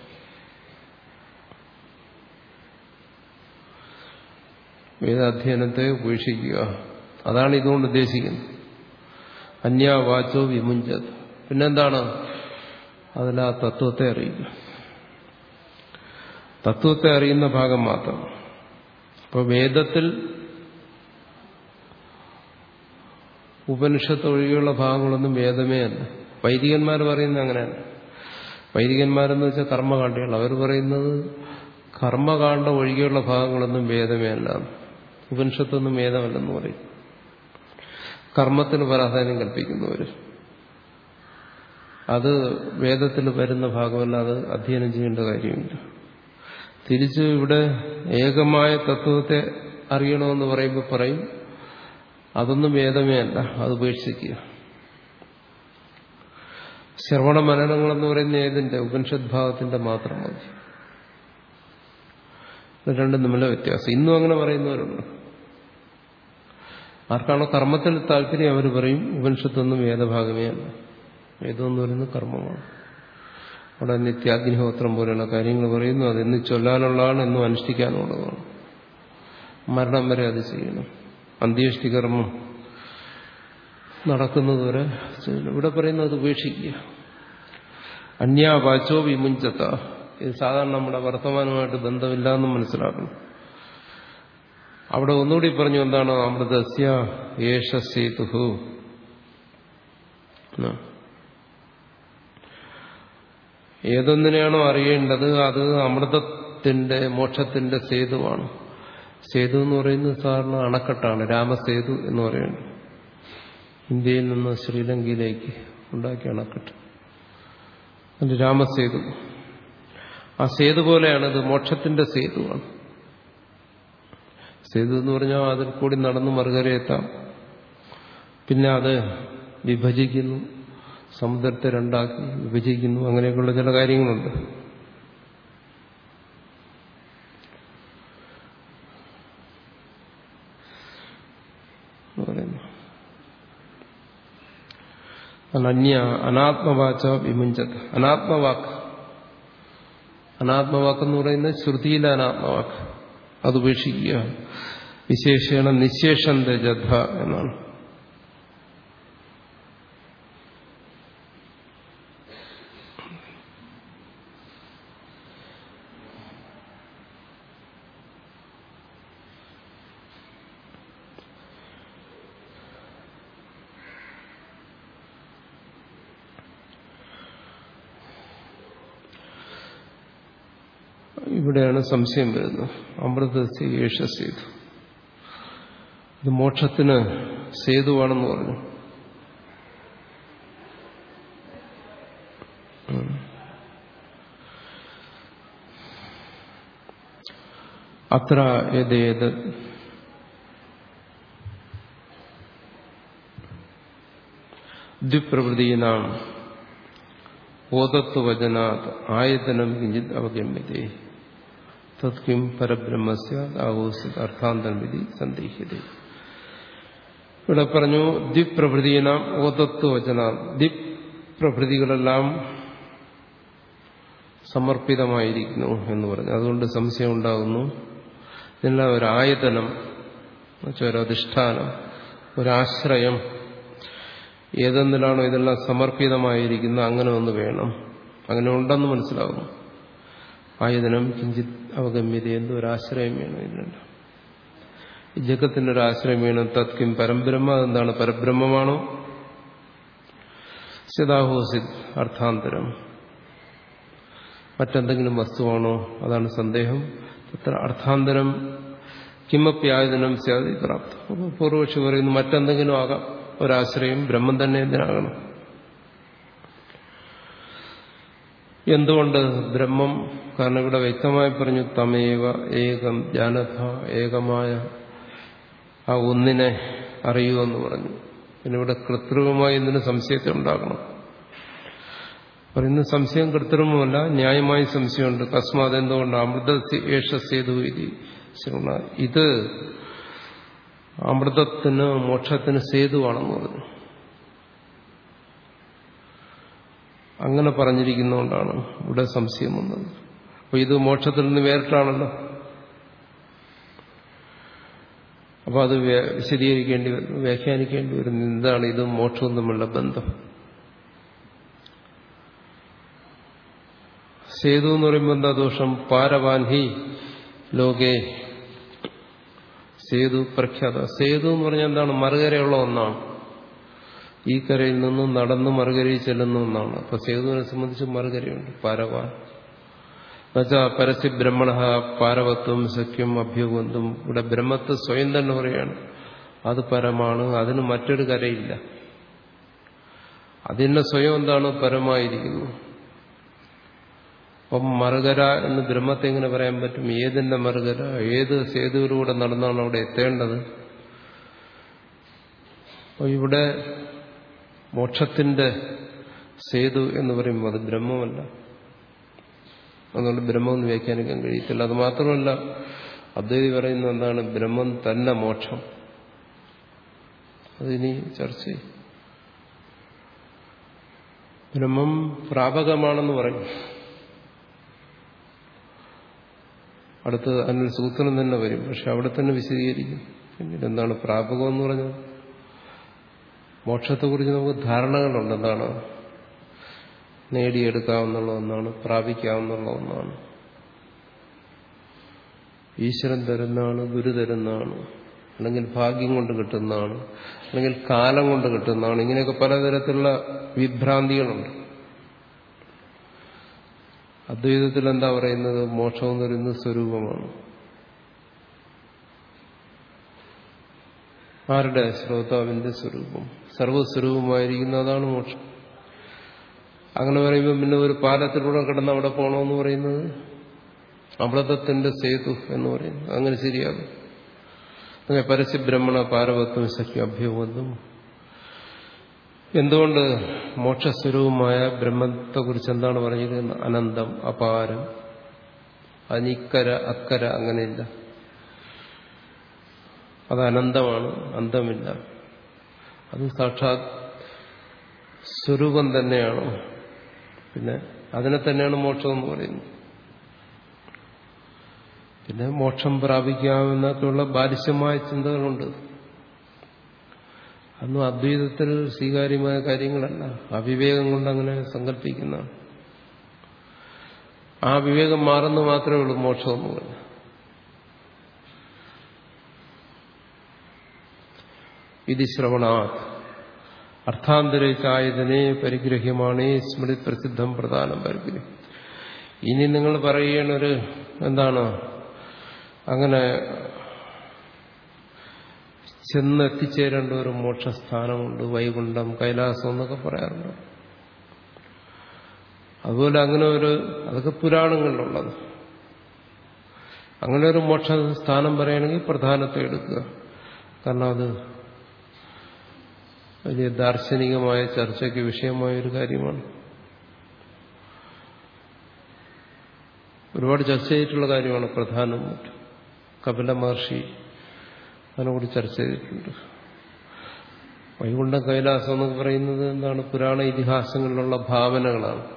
വേദാധ്യയനത്തെ ഉപേക്ഷിക്കുക അതാണ് ഇതുകൊണ്ട് ഉദ്ദേശിക്കുന്നത് അന്യാവാചോ വിമുഞ്ചത് പിന്നെന്താണ് അതിൽ ആ തത്വത്തെ അറിയുക തത്വത്തെ അറിയുന്ന ഭാഗം മാത്രം അപ്പോൾ വേദത്തിൽ ഉപനിഷത്ത് ഒഴികെയുള്ള ഭാഗങ്ങളൊന്നും വേദമേ അല്ല വൈദികന്മാർ പറയുന്നത് അങ്ങനെയല്ല വൈദികന്മാരെന്ന് വെച്ചാൽ കർമ്മകാണ്ഡികൾ അവർ പറയുന്നത് കർമ്മകാണ്ഡ ഒഴികെയുള്ള ഭാഗങ്ങളൊന്നും വേദമേ അല്ല ഉപനിഷത്തൊന്നും വേദമല്ലെന്ന് പറയും കർമ്മത്തിന് പ്രാധാന്യം കൽപ്പിക്കുന്നവർ അത് വേദത്തിൽ വരുന്ന ഭാഗമല്ല അത് അധ്യയനം ചെയ്യേണ്ട കാര്യമില്ല തിരിച്ച് ഇവിടെ ഏകമായ തത്വത്തെ അറിയണമെന്ന് പറയുമ്പോൾ പറയും അതൊന്നും വേദമേ അല്ല അത് ഉപേക്ഷിക്കുക ശ്രവണ മനനങ്ങളെന്ന് പറയുന്ന ഏതിന്റെ ഉപനിഷത് ഭാഗത്തിന്റെ മാത്രം മതി ഇത് രണ്ടും തമ്മിലെ വ്യത്യാസം ഇന്നും അങ്ങനെ പറയുന്നവരുണ്ട് ആർക്കാണോ കർമ്മത്തിൽ താല്പര്യം അവർ പറയും ഉപനിഷത്തൊന്നും വേദഭാഗമേ അല്ല വേദമെന്ന് പറയുന്നത് കർമ്മമാണ് അവിടെ നിത്യാഗ്നിഹോത്രം പോലെയുള്ള കാര്യങ്ങൾ പറയുന്നു അത് എന്ന് ചൊല്ലാനുള്ളതാണ് എന്നും അനുഷ്ഠിക്കാനുള്ളതാണ് മരണം വരെ അത് ചെയ്യണം അന്ത്യേഷ്ടികർമ്മം നടക്കുന്നതുവരെ ഇവിടെ പറയുന്നത് ഉപേക്ഷിക്കുക അന്യാവാചോ വിമുഞ്ചത്ത ഇത് സാധാരണ നമ്മുടെ വർത്തമാനമായിട്ട് ബന്ധമില്ലാന്നും മനസ്സിലാക്കണം അവിടെ ഒന്നുകൂടി പറഞ്ഞു എന്താണ് അമൃതസ്യ യേശ സേതുഹു ഏതൊന്നിനെയാണോ അറിയേണ്ടത് അത് അമൃതത്തിന്റെ മോക്ഷത്തിന്റെ സേതുവാണ് സേതു എന്ന് പറയുന്നത് സാധാരണ അണക്കെട്ടാണ് രാമസേതു എന്ന് പറയുന്നത് ഇന്ത്യയിൽ നിന്ന് ശ്രീലങ്കയിലേക്ക് ഉണ്ടാക്കിയ അണക്കെട്ട് അതിന്റെ രാമസേതു ആ സേതു പോലെയാണ് ഇത് മോക്ഷത്തിന്റെ സേതുവാണ് സേതു എന്ന് പറഞ്ഞാൽ അതിൽ കൂടി നടന്ന് മറുകര എത്താം പിന്നെ അത് വിഭജിക്കുന്നു സമുദ്രത്തെ രണ്ടാക്കി വിഭജിക്കുന്നു അങ്ങനെയൊക്കെയുള്ള ചില കാര്യങ്ങളുണ്ട് അന്യ അനാത്മവാച വിമുഞ്ചത് അനാത്മവാക്ക് അനാത്മവാക്ക് എന്ന് പറയുന്നത് ശ്രുതിയിലെ അനാത്മവാക്ക് അത് ഉപേക്ഷിക്കുക വിശേഷണ നിശേഷം രജധ എന്നാണ് ഇവിടെയാണ് സംശയം വരുന്നത് അമൃതസ്യ യേശ സേതു ഇത് മോക്ഷത്തിന് സേതുവാണെന്ന് പറഞ്ഞു അത്ര ഏതേത് ദ്വിപ്രവൃത്തീനാം ഓതത്വവചനാത് ആയതനം കിഞ്ചിത് അവഗമ്യതേ തത്കിം പരബ്രഹ്മസ്യ ആവോസ്യത് അർത്ഥാന്തരം വിധി സന്ദേഹ്യത ഇവിടെ പറഞ്ഞു ദ്വിപ്രഭൃതിനാം ഓതത്വവചന ദ്വിപ്രഭൃതികളെല്ലാം സമർപ്പിതമായിരിക്കുന്നു എന്ന് പറഞ്ഞു അതുകൊണ്ട് സംശയം ഉണ്ടാകുന്നു ഇതിനെല്ലാം ഒരായതനം ഒരധിഷ്ഠാനം ഒരാശ്രയം ഏതെന്നിലാണോ ഇതെല്ലാം സമർപ്പിതമായിരിക്കുന്നത് അങ്ങനെ ഒന്ന് വേണം അങ്ങനെ ഉണ്ടെന്ന് മനസ്സിലാകുന്നു ആയതനം കിഞ്ചിത് അവഗമ്യത എന്തോ ഒരാശ്രയം വേണം ഇതിനുണ്ട് ഈ ജഗത്തിന്റെ ഒരു ആശ്രയം വേണം തത്കിം പരബ്രഹ്മ എന്താണ് പരബ്രഹ്മമാണോ സിതാഹോസിത് അർത്ഥാന്തരം മറ്റെന്തെങ്കിലും വസ്തുവാണോ അതാണ് സന്ദേഹം അത്ര അർത്ഥാന്തരം കിമപ്യായതനം സ്യാതി പ്രാപ്തം അപ്പോൾ പൂർവക്ഷി പറയുന്നു മറ്റെന്തെങ്കിലും ആകാം ഒരാശ്രയം ബ്രഹ്മം തന്നെ എന്തിനാകണം എന്തുകൊണ്ട് ബ്രഹ്മം കാരണം ഇവിടെ വ്യക്തമായി പറഞ്ഞു തമേവ ഏകം ജാനഥ ഏകമായ ആ ഒന്നിനെ അറിയുമെന്ന് പറഞ്ഞു പിന്നെ ഇവിടെ കൃത്രിമമായി എന്തിനു സംശയത്തെ ഉണ്ടാക്കണം പറയുന്ന സംശയം കൃത്രിമമല്ല ന്യായമായി സംശയമുണ്ട് തസ്മാത് എന്തുകൊണ്ട് അമൃത ഏഷസേതു ഇത് അമൃതത്തിന് മോക്ഷത്തിന് സേതുവാണെന്ന് പറഞ്ഞു അങ്ങനെ പറഞ്ഞിരിക്കുന്നതുകൊണ്ടാണ് ഇവിടെ സംശയം വന്നത് അപ്പൊ ഇത് മോക്ഷത്തിൽ നിന്ന് വേറിട്ടാണല്ലോ അപ്പൊ അത് വിശദീകരിക്കേണ്ടി വരുന്നു വ്യാഖ്യാനിക്കേണ്ടി വരുന്നു എന്താണ് ഇത് മോക്ഷവും തമ്മിലുള്ള ബന്ധം സേതു എന്ന് പറയുമ്പോൾ എന്താ ദോഷം പാരവാൻഹി ലോകേ സേതു പ്രഖ്യാത സേതു എന്ന് പറഞ്ഞാൽ എന്താണ് മറുകരയുള്ള ഒന്നാണ് ഈ കരയിൽ നിന്നും നടന്ന് മറുകരയിൽ ചെല്ലുന്ന ഒന്നാണ് അപ്പൊ സേതുവിനെ സംബന്ധിച്ച് മറുകരയുണ്ട് പാരവാൻ എന്നുവെച്ചാൽ പരസ്യ ബ്രഹ്മണ പാരവത്വം സഖ്യം അഭ്യുബന്ധം ഇവിടെ ബ്രഹ്മത്തെ സ്വയം തന്നെ പറയാണ് അത് പരമാണ് അതിന് മറ്റൊരു കരയില്ല അതിന്റെ സ്വയം എന്താണ് പരമായിരിക്കുന്നു അപ്പം മറുകര എന്ന് ബ്രഹ്മത്തെ എങ്ങനെ പറയാൻ പറ്റും ഏതിന്റെ മറുകര ഏത് സേതുവിലൂടെ നടന്നാണ് അവിടെ എത്തേണ്ടത് അപ്പോൾ ഇവിടെ മോക്ഷത്തിന്റെ സേതു എന്ന് പറയുമ്പോൾ അത് ബ്രഹ്മമല്ല അതുകൊണ്ട് ബ്രഹ്മമെന്ന് വ്യാഖ്യാനിക്കാൻ കഴിയത്തില്ല അത് മാത്രമല്ല അദ്വൈതി പറയുന്ന എന്താണ് ബ്രഹ്മം തന്നെ മോക്ഷം അതിനി ചർച്ച ചെയ്യും ബ്രഹ്മം പ്രാപകമാണെന്ന് പറയും അടുത്ത് അതിനൊരു സൂത്രം തന്നെ വരും പക്ഷെ അവിടെ തന്നെ വിശദീകരിക്കും പിന്നീട് എന്താണ് പ്രാപകം എന്ന് പറഞ്ഞത് മോക്ഷത്തെക്കുറിച്ച് നമുക്ക് ധാരണകളുണ്ട് എന്താണ് നേടിയെടുക്കാവുന്നുള്ള ഒന്നാണ് പ്രാപിക്കാവുന്നുള്ള ഒന്നാണ് ഈശ്വരൻ തരുന്നതാണ് ഗുരു തരുന്നതാണ് അല്ലെങ്കിൽ ഭാഗ്യം കൊണ്ട് കിട്ടുന്നതാണ് അല്ലെങ്കിൽ കാലം കൊണ്ട് കിട്ടുന്നതാണ് ഇങ്ങനെയൊക്കെ പലതരത്തിലുള്ള വിഭ്രാന്തികളുണ്ട് അദ്വൈതത്തിൽ എന്താ പറയുന്നത് മോക്ഷം എന്ന് പറയുന്നത് സ്വരൂപമാണ് ആരുടെ ശ്രോതാവിന്റെ സ്വരൂപം സർവസ്വരൂപമായിരിക്കുന്ന അതാണ് മോക്ഷം അങ്ങനെ പറയുമ്പോൾ പിന്നെ ഒരു പാലത്തിലൂടെ കിടന്ന് അവിടെ പോകണമെന്ന് പറയുന്നത് അമൃതത്തിന്റെ സേതു എന്ന് പറയുന്നു അങ്ങനെ ശരിയാകും അങ്ങനെ പരസ്യബ്രഹ്മണ പാരവത്വം സഖ്യം അഭ്യബന്ധം എന്തുകൊണ്ട് മോക്ഷസ്വരൂപമായ ബ്രഹ്മത്തെക്കുറിച്ച് എന്താണ് പറഞ്ഞിരിക്കുന്നത് അനന്തം അപാരം അനിക്കര അക്കര അങ്ങനെയില്ല അത് അനന്തമാണ് അന്തമില്ല അത് സാക്ഷാത് സ്വരൂപം തന്നെയാണ് പിന്നെ അതിനെ തന്നെയാണ് മോക്ഷം എന്ന് പറയുന്നത് പിന്നെ മോക്ഷം പ്രാപിക്കാമെന്നൊക്കെയുള്ള ബാലിശ്യമായ ചിന്തകളുണ്ട് അതൊന്നും അദ്വൈതത്തിൽ സ്വീകാര്യമായ കാര്യങ്ങളല്ല അവിവേകം കൊണ്ട് അങ്ങനെ സങ്കല്പിക്കുന്നതാണ് ആ വിവേകം മാറുന്നു മാത്രമേ ഉള്ളൂ മോക്ഷം എന്ന് പറഞ്ഞു ഇത് ശ്രവണാത് അർത്ഥാന്തരേക്കായതിനെ പരിഗ്രഹ്യമാണ് സ്മൃതി പ്രസിദ്ധം പ്രധാനം പരിഗ്രഹം ഇനി നിങ്ങൾ പറയണൊരു എന്താണ് അങ്ങനെ ചെന്നെത്തിച്ചേരേണ്ട ഒരു മോക്ഷസ്ഥാനമുണ്ട് വൈകുണ്ഠം കൈലാസം എന്നൊക്കെ പറയാറുണ്ട് അതുപോലെ അങ്ങനെ ഒരു അതൊക്കെ പുരാണങ്ങളിലുള്ളത് അങ്ങനെ ഒരു മോക്ഷ സ്ഥാനം പറയുകയാണെങ്കിൽ പ്രധാനത്തെ എടുക്കുക കാരണം അത് വലിയ ദാർശനികമായ ചർച്ചയ്ക്ക് വിഷയമായ ഒരു കാര്യമാണ് ഒരുപാട് ചർച്ച ചെയ്തിട്ടുള്ള കാര്യമാണ് പ്രധാനം കപില മഹർഷി അതിനെക്കുറിച്ച് ചർച്ച ചെയ്തിട്ടുണ്ട് വൈകുണ്ഠ കൈലാസം എന്നൊക്കെ പറയുന്നത് എന്താണ് പുരാണ ഇതിഹാസങ്ങളിലുള്ള ഭാവനകളാണ്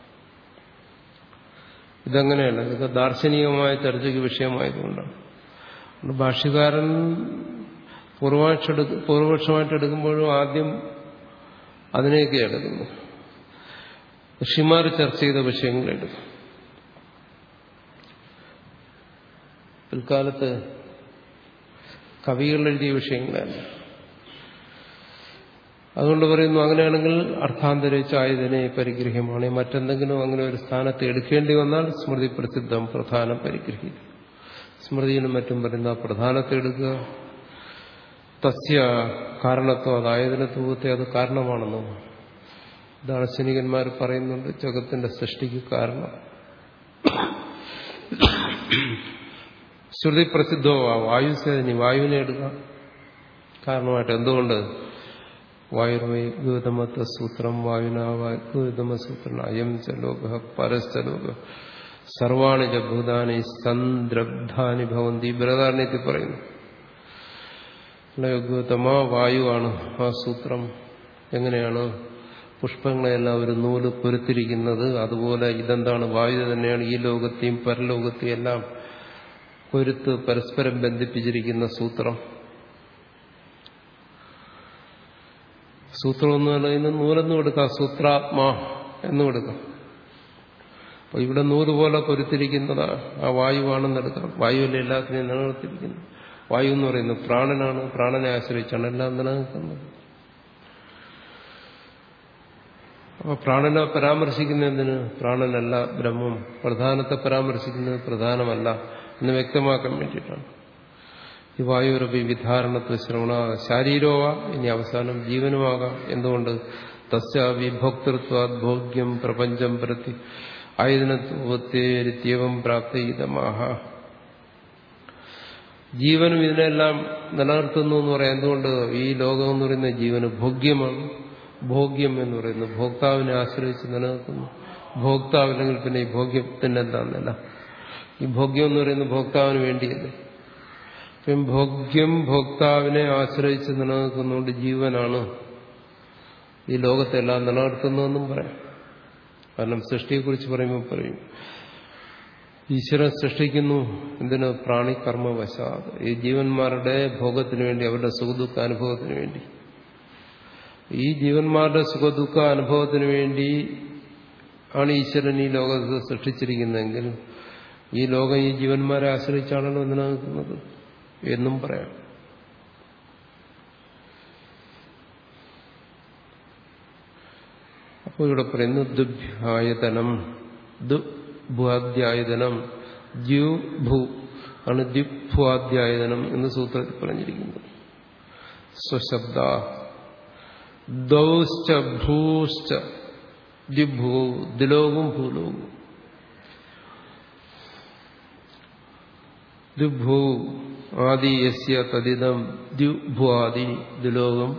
ഇതങ്ങനെയല്ല ഇതൊക്കെ ദാർശനികമായ ചർച്ചയ്ക്ക് വിഷയമായതുകൊണ്ടാണ് ഭാഷ്യകാരൻ പൂർവപക്ഷെടുക്ക പൂർവപക്ഷമായിട്ട് എടുക്കുമ്പോഴും ആദ്യം അതിനെയൊക്കെ എടുക്കുന്നു ഋഷിമാർ ചർച്ച ചെയ്ത വിഷയങ്ങളെടുക്കും പിൽക്കാലത്ത് കവികൾ എഴുതിയ വിഷയങ്ങളല്ല അതുകൊണ്ട് പറയുന്നു അങ്ങനെയാണെങ്കിൽ അർത്ഥാന്തരിച്ചായതിനെ പരിഗ്രഹ്യമാണ് മറ്റെന്തെങ്കിലും അങ്ങനെ ഒരു സ്ഥാനത്ത് എടുക്കേണ്ടി വന്നാൽ സ്മൃതി പ്രസിദ്ധം പ്രധാനം പരിഗ്രഹിക്കും സ്മൃതിയിലും മറ്റും പറയുന്ന പ്രധാനത്തെ എടുക്കുക തസ്യ കാരണത്വം അതായതിനെ തൂവത്തെ അത് കാരണമാണെന്നോ ദാർശനികന്മാർ പറയുന്നുണ്ട് ജഗത്തിന്റെ സൃഷ്ടിക്ക് കാരണം ശ്രുതി പ്രസിദ്ധമാ വായുസേനി വായുവിനെ എടുക്കാം കാരണമായിട്ട് എന്തുകൊണ്ട് വായുർവൈഗതമത്ത സൂത്രം വായുനാവാഗതമ സൂത്രം അയം ച ലോക പരശ്ച ലോക സർവാണി ച ഭൂതാനി സന്ദ്രബ്ധാനി ഭവന്തി ബൃഹദാരണ്യത്തിൽ പറയുന്നു യോഗതമ വായുവാണ് ആ സൂത്രം എങ്ങനെയാണ് പുഷ്പങ്ങളെല്ലാം ഒരു നൂല് പൊരുത്തിരിക്കുന്നത് അതുപോലെ ഇതെന്താണ് വായു തന്നെയാണ് ഈ ലോകത്തെയും പരലോകത്തെയും എല്ലാം പൊരുത്ത് പരസ്പരം ബന്ധിപ്പിച്ചിരിക്കുന്ന സൂത്രം സൂത്രം എന്ന് പറയുന്നത് നൂലെന്ന് കൊടുക്കാം സൂത്രാത്മാ എന്ന് കൊടുക്കാം അപ്പൊ ഇവിടെ നൂല് പോലെ പൊരുത്തിരിക്കുന്നത് ആ വായുവാണെന്ന് എടുക്കാം വായുവിലെ എല്ലാത്തിനെയും നിലനിർത്തിയിരിക്കുന്നു വായു എന്ന് പറയുന്നത് പ്രാണനാണ് പ്രാണനെ ആശ്രയിച്ചാണ് എല്ലാം നിലനിൽക്കുന്നത് അപ്പൊ പ്രാണനെ പരാമർശിക്കുന്നതിന് പ്രാണനല്ല ബ്രഹ്മം പ്രധാനത്തെ പരാമർശിക്കുന്നത് പ്രധാനമല്ല എന്ന് വ്യക്തമാക്കാൻ വേണ്ടിയിട്ടാണ് ഈ വായുരപി വിധാരണത്വ ശ്രവണ ശാരീരവ ഇനി അവസാനം ജീവനുമാകാം എന്തുകൊണ്ട് തസ്യ വിഭോക്തൃത്വാത് ഭോഗ്യം പ്രപഞ്ചം പ്രതി ആയുധനത്വത്തേരിത്യവം പ്രാപ്തയിതമാഹ ജീവനും ഇതിനെല്ലാം നിലനിർത്തുന്നു എന്ന് പറയാം എന്തുകൊണ്ട് ഈ ലോകം എന്ന് പറയുന്ന ജീവന് ഭോഗ്യമാണ് ഭോഗ്യം എന്ന് പറയുന്നത് ഭോക്താവിനെ ആശ്രയിച്ച് നിലനിൽക്കുന്നു ഭോക്താവില്ലെങ്കിൽ പിന്നെ ഈ ഭോഗ്യത്തിന് എന്താണെന്നല്ല ഈ ഭോഗ്യം എന്ന് പറയുന്നത് ഭോക്താവിന് വേണ്ടിയല്ലേ അപ്പം ഭോഗ്യം ഭോക്താവിനെ ആശ്രയിച്ച് നിലനിൽക്കുന്നതുകൊണ്ട് ജീവനാണ് ഈ ലോകത്തെല്ലാം നിലനിർത്തുന്നതെന്നും പറയാം കാരണം സൃഷ്ടിയെക്കുറിച്ച് പറയുമ്പോൾ പറയും ഈശ്വരൻ സൃഷ്ടിക്കുന്നു എന്തിന് പ്രാണി കർമ്മവശാത് ഈ ജീവന്മാരുടെ ഭോഗത്തിന് വേണ്ടി അവരുടെ സുഖദുഃഖ അനുഭവത്തിന് വേണ്ടി ഈ ജീവന്മാരുടെ സുഖദുഃഖ അനുഭവത്തിന് വേണ്ടി ആണ് ഈശ്വരൻ ഈ ലോകത്ത് സൃഷ്ടിച്ചിരിക്കുന്നതെങ്കിൽ ഈ ലോകം ഈ ജീവന്മാരെ ആശ്രയിച്ചാണല്ലോ നിലനിൽക്കുന്നത് എന്നും പറയാം അപ്പോൾ ഇവിടെ പറയുന്നു ദുഭ്യായതനം ദുഭ്വാദ്യായതനം ദ്യു ഭൂ ആണ് ദ്വിഭ്വാദ്യായതനം എന്ന് സൂത്രത്തിൽ പറഞ്ഞിരിക്കുന്നത് സ്വശബ്ദ ദൗശ്ച ഭൂശ്ച ദ്വിഭൂ ദിലോകവും ഭൂലോകവും ദ്വിഭൂ ആദി യസ്യ തദിതം ദ്വിഭുവാദി ദുലോകം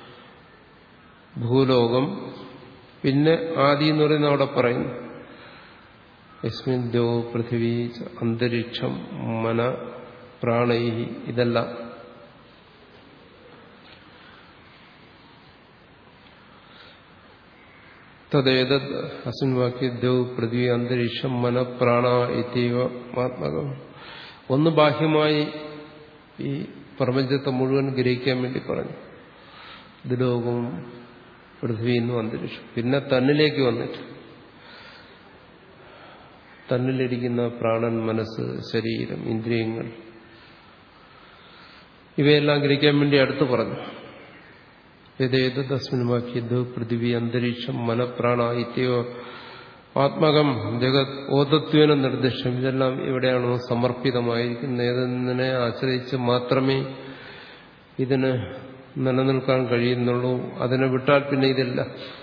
ഭൂലോകം പിന്നെ ആദി എന്ന് പറയുന്ന അവിടെ പറയുന്നു യസ്മിൻ ദ്യോ പൃഥിവി അന്തരീക്ഷം മന പ്രാണൈ ഇതെല്ലാം തദ്ദേതത് അസ്മിൻ വാക്യ ദ്യോ പൃഥ്വി അന്തരീക്ഷം മന പ്രാണ ഇതീവ ആത്മകം ഒന്ന് ബാഹ്യമായി ഈ പ്രപഞ്ചത്തെ മുഴുവൻ ഗ്രഹിക്കാൻ വേണ്ടി പറഞ്ഞു ദുലോകവും പൃഥ്വിന്നും അന്തരീക്ഷം പിന്നെ തന്നിലേക്ക് വന്നിട്ട് തന്നിലിരിക്കുന്ന പ്രാണൻ മനസ്സ് ശരീരം ഇന്ദ്രിയങ്ങൾ ഇവയെല്ലാം ഗ്രഹിക്കാൻ വേണ്ടി അടുത്ത് പറഞ്ഞു യഥേത് തസ്മിൻ വാക്യദ് പൃഥിവി അന്തരീക്ഷം മനപ്രാണ ഇത്യോ ആത്മകം ജഗത് ഓതത്വേന നിർദ്ദിഷ്ടം ഇതെല്ലാം എവിടെയാണോ സമർപ്പിതമായിരിക്കുന്നത് ഏതെന്നിനെ ആശ്രയിച്ച് മാത്രമേ ഇതിന് നിലനിൽക്കാൻ കഴിയുന്നുള്ളൂ അതിനെ വിട്ടാൽ പിന്നെ ഇതില്ല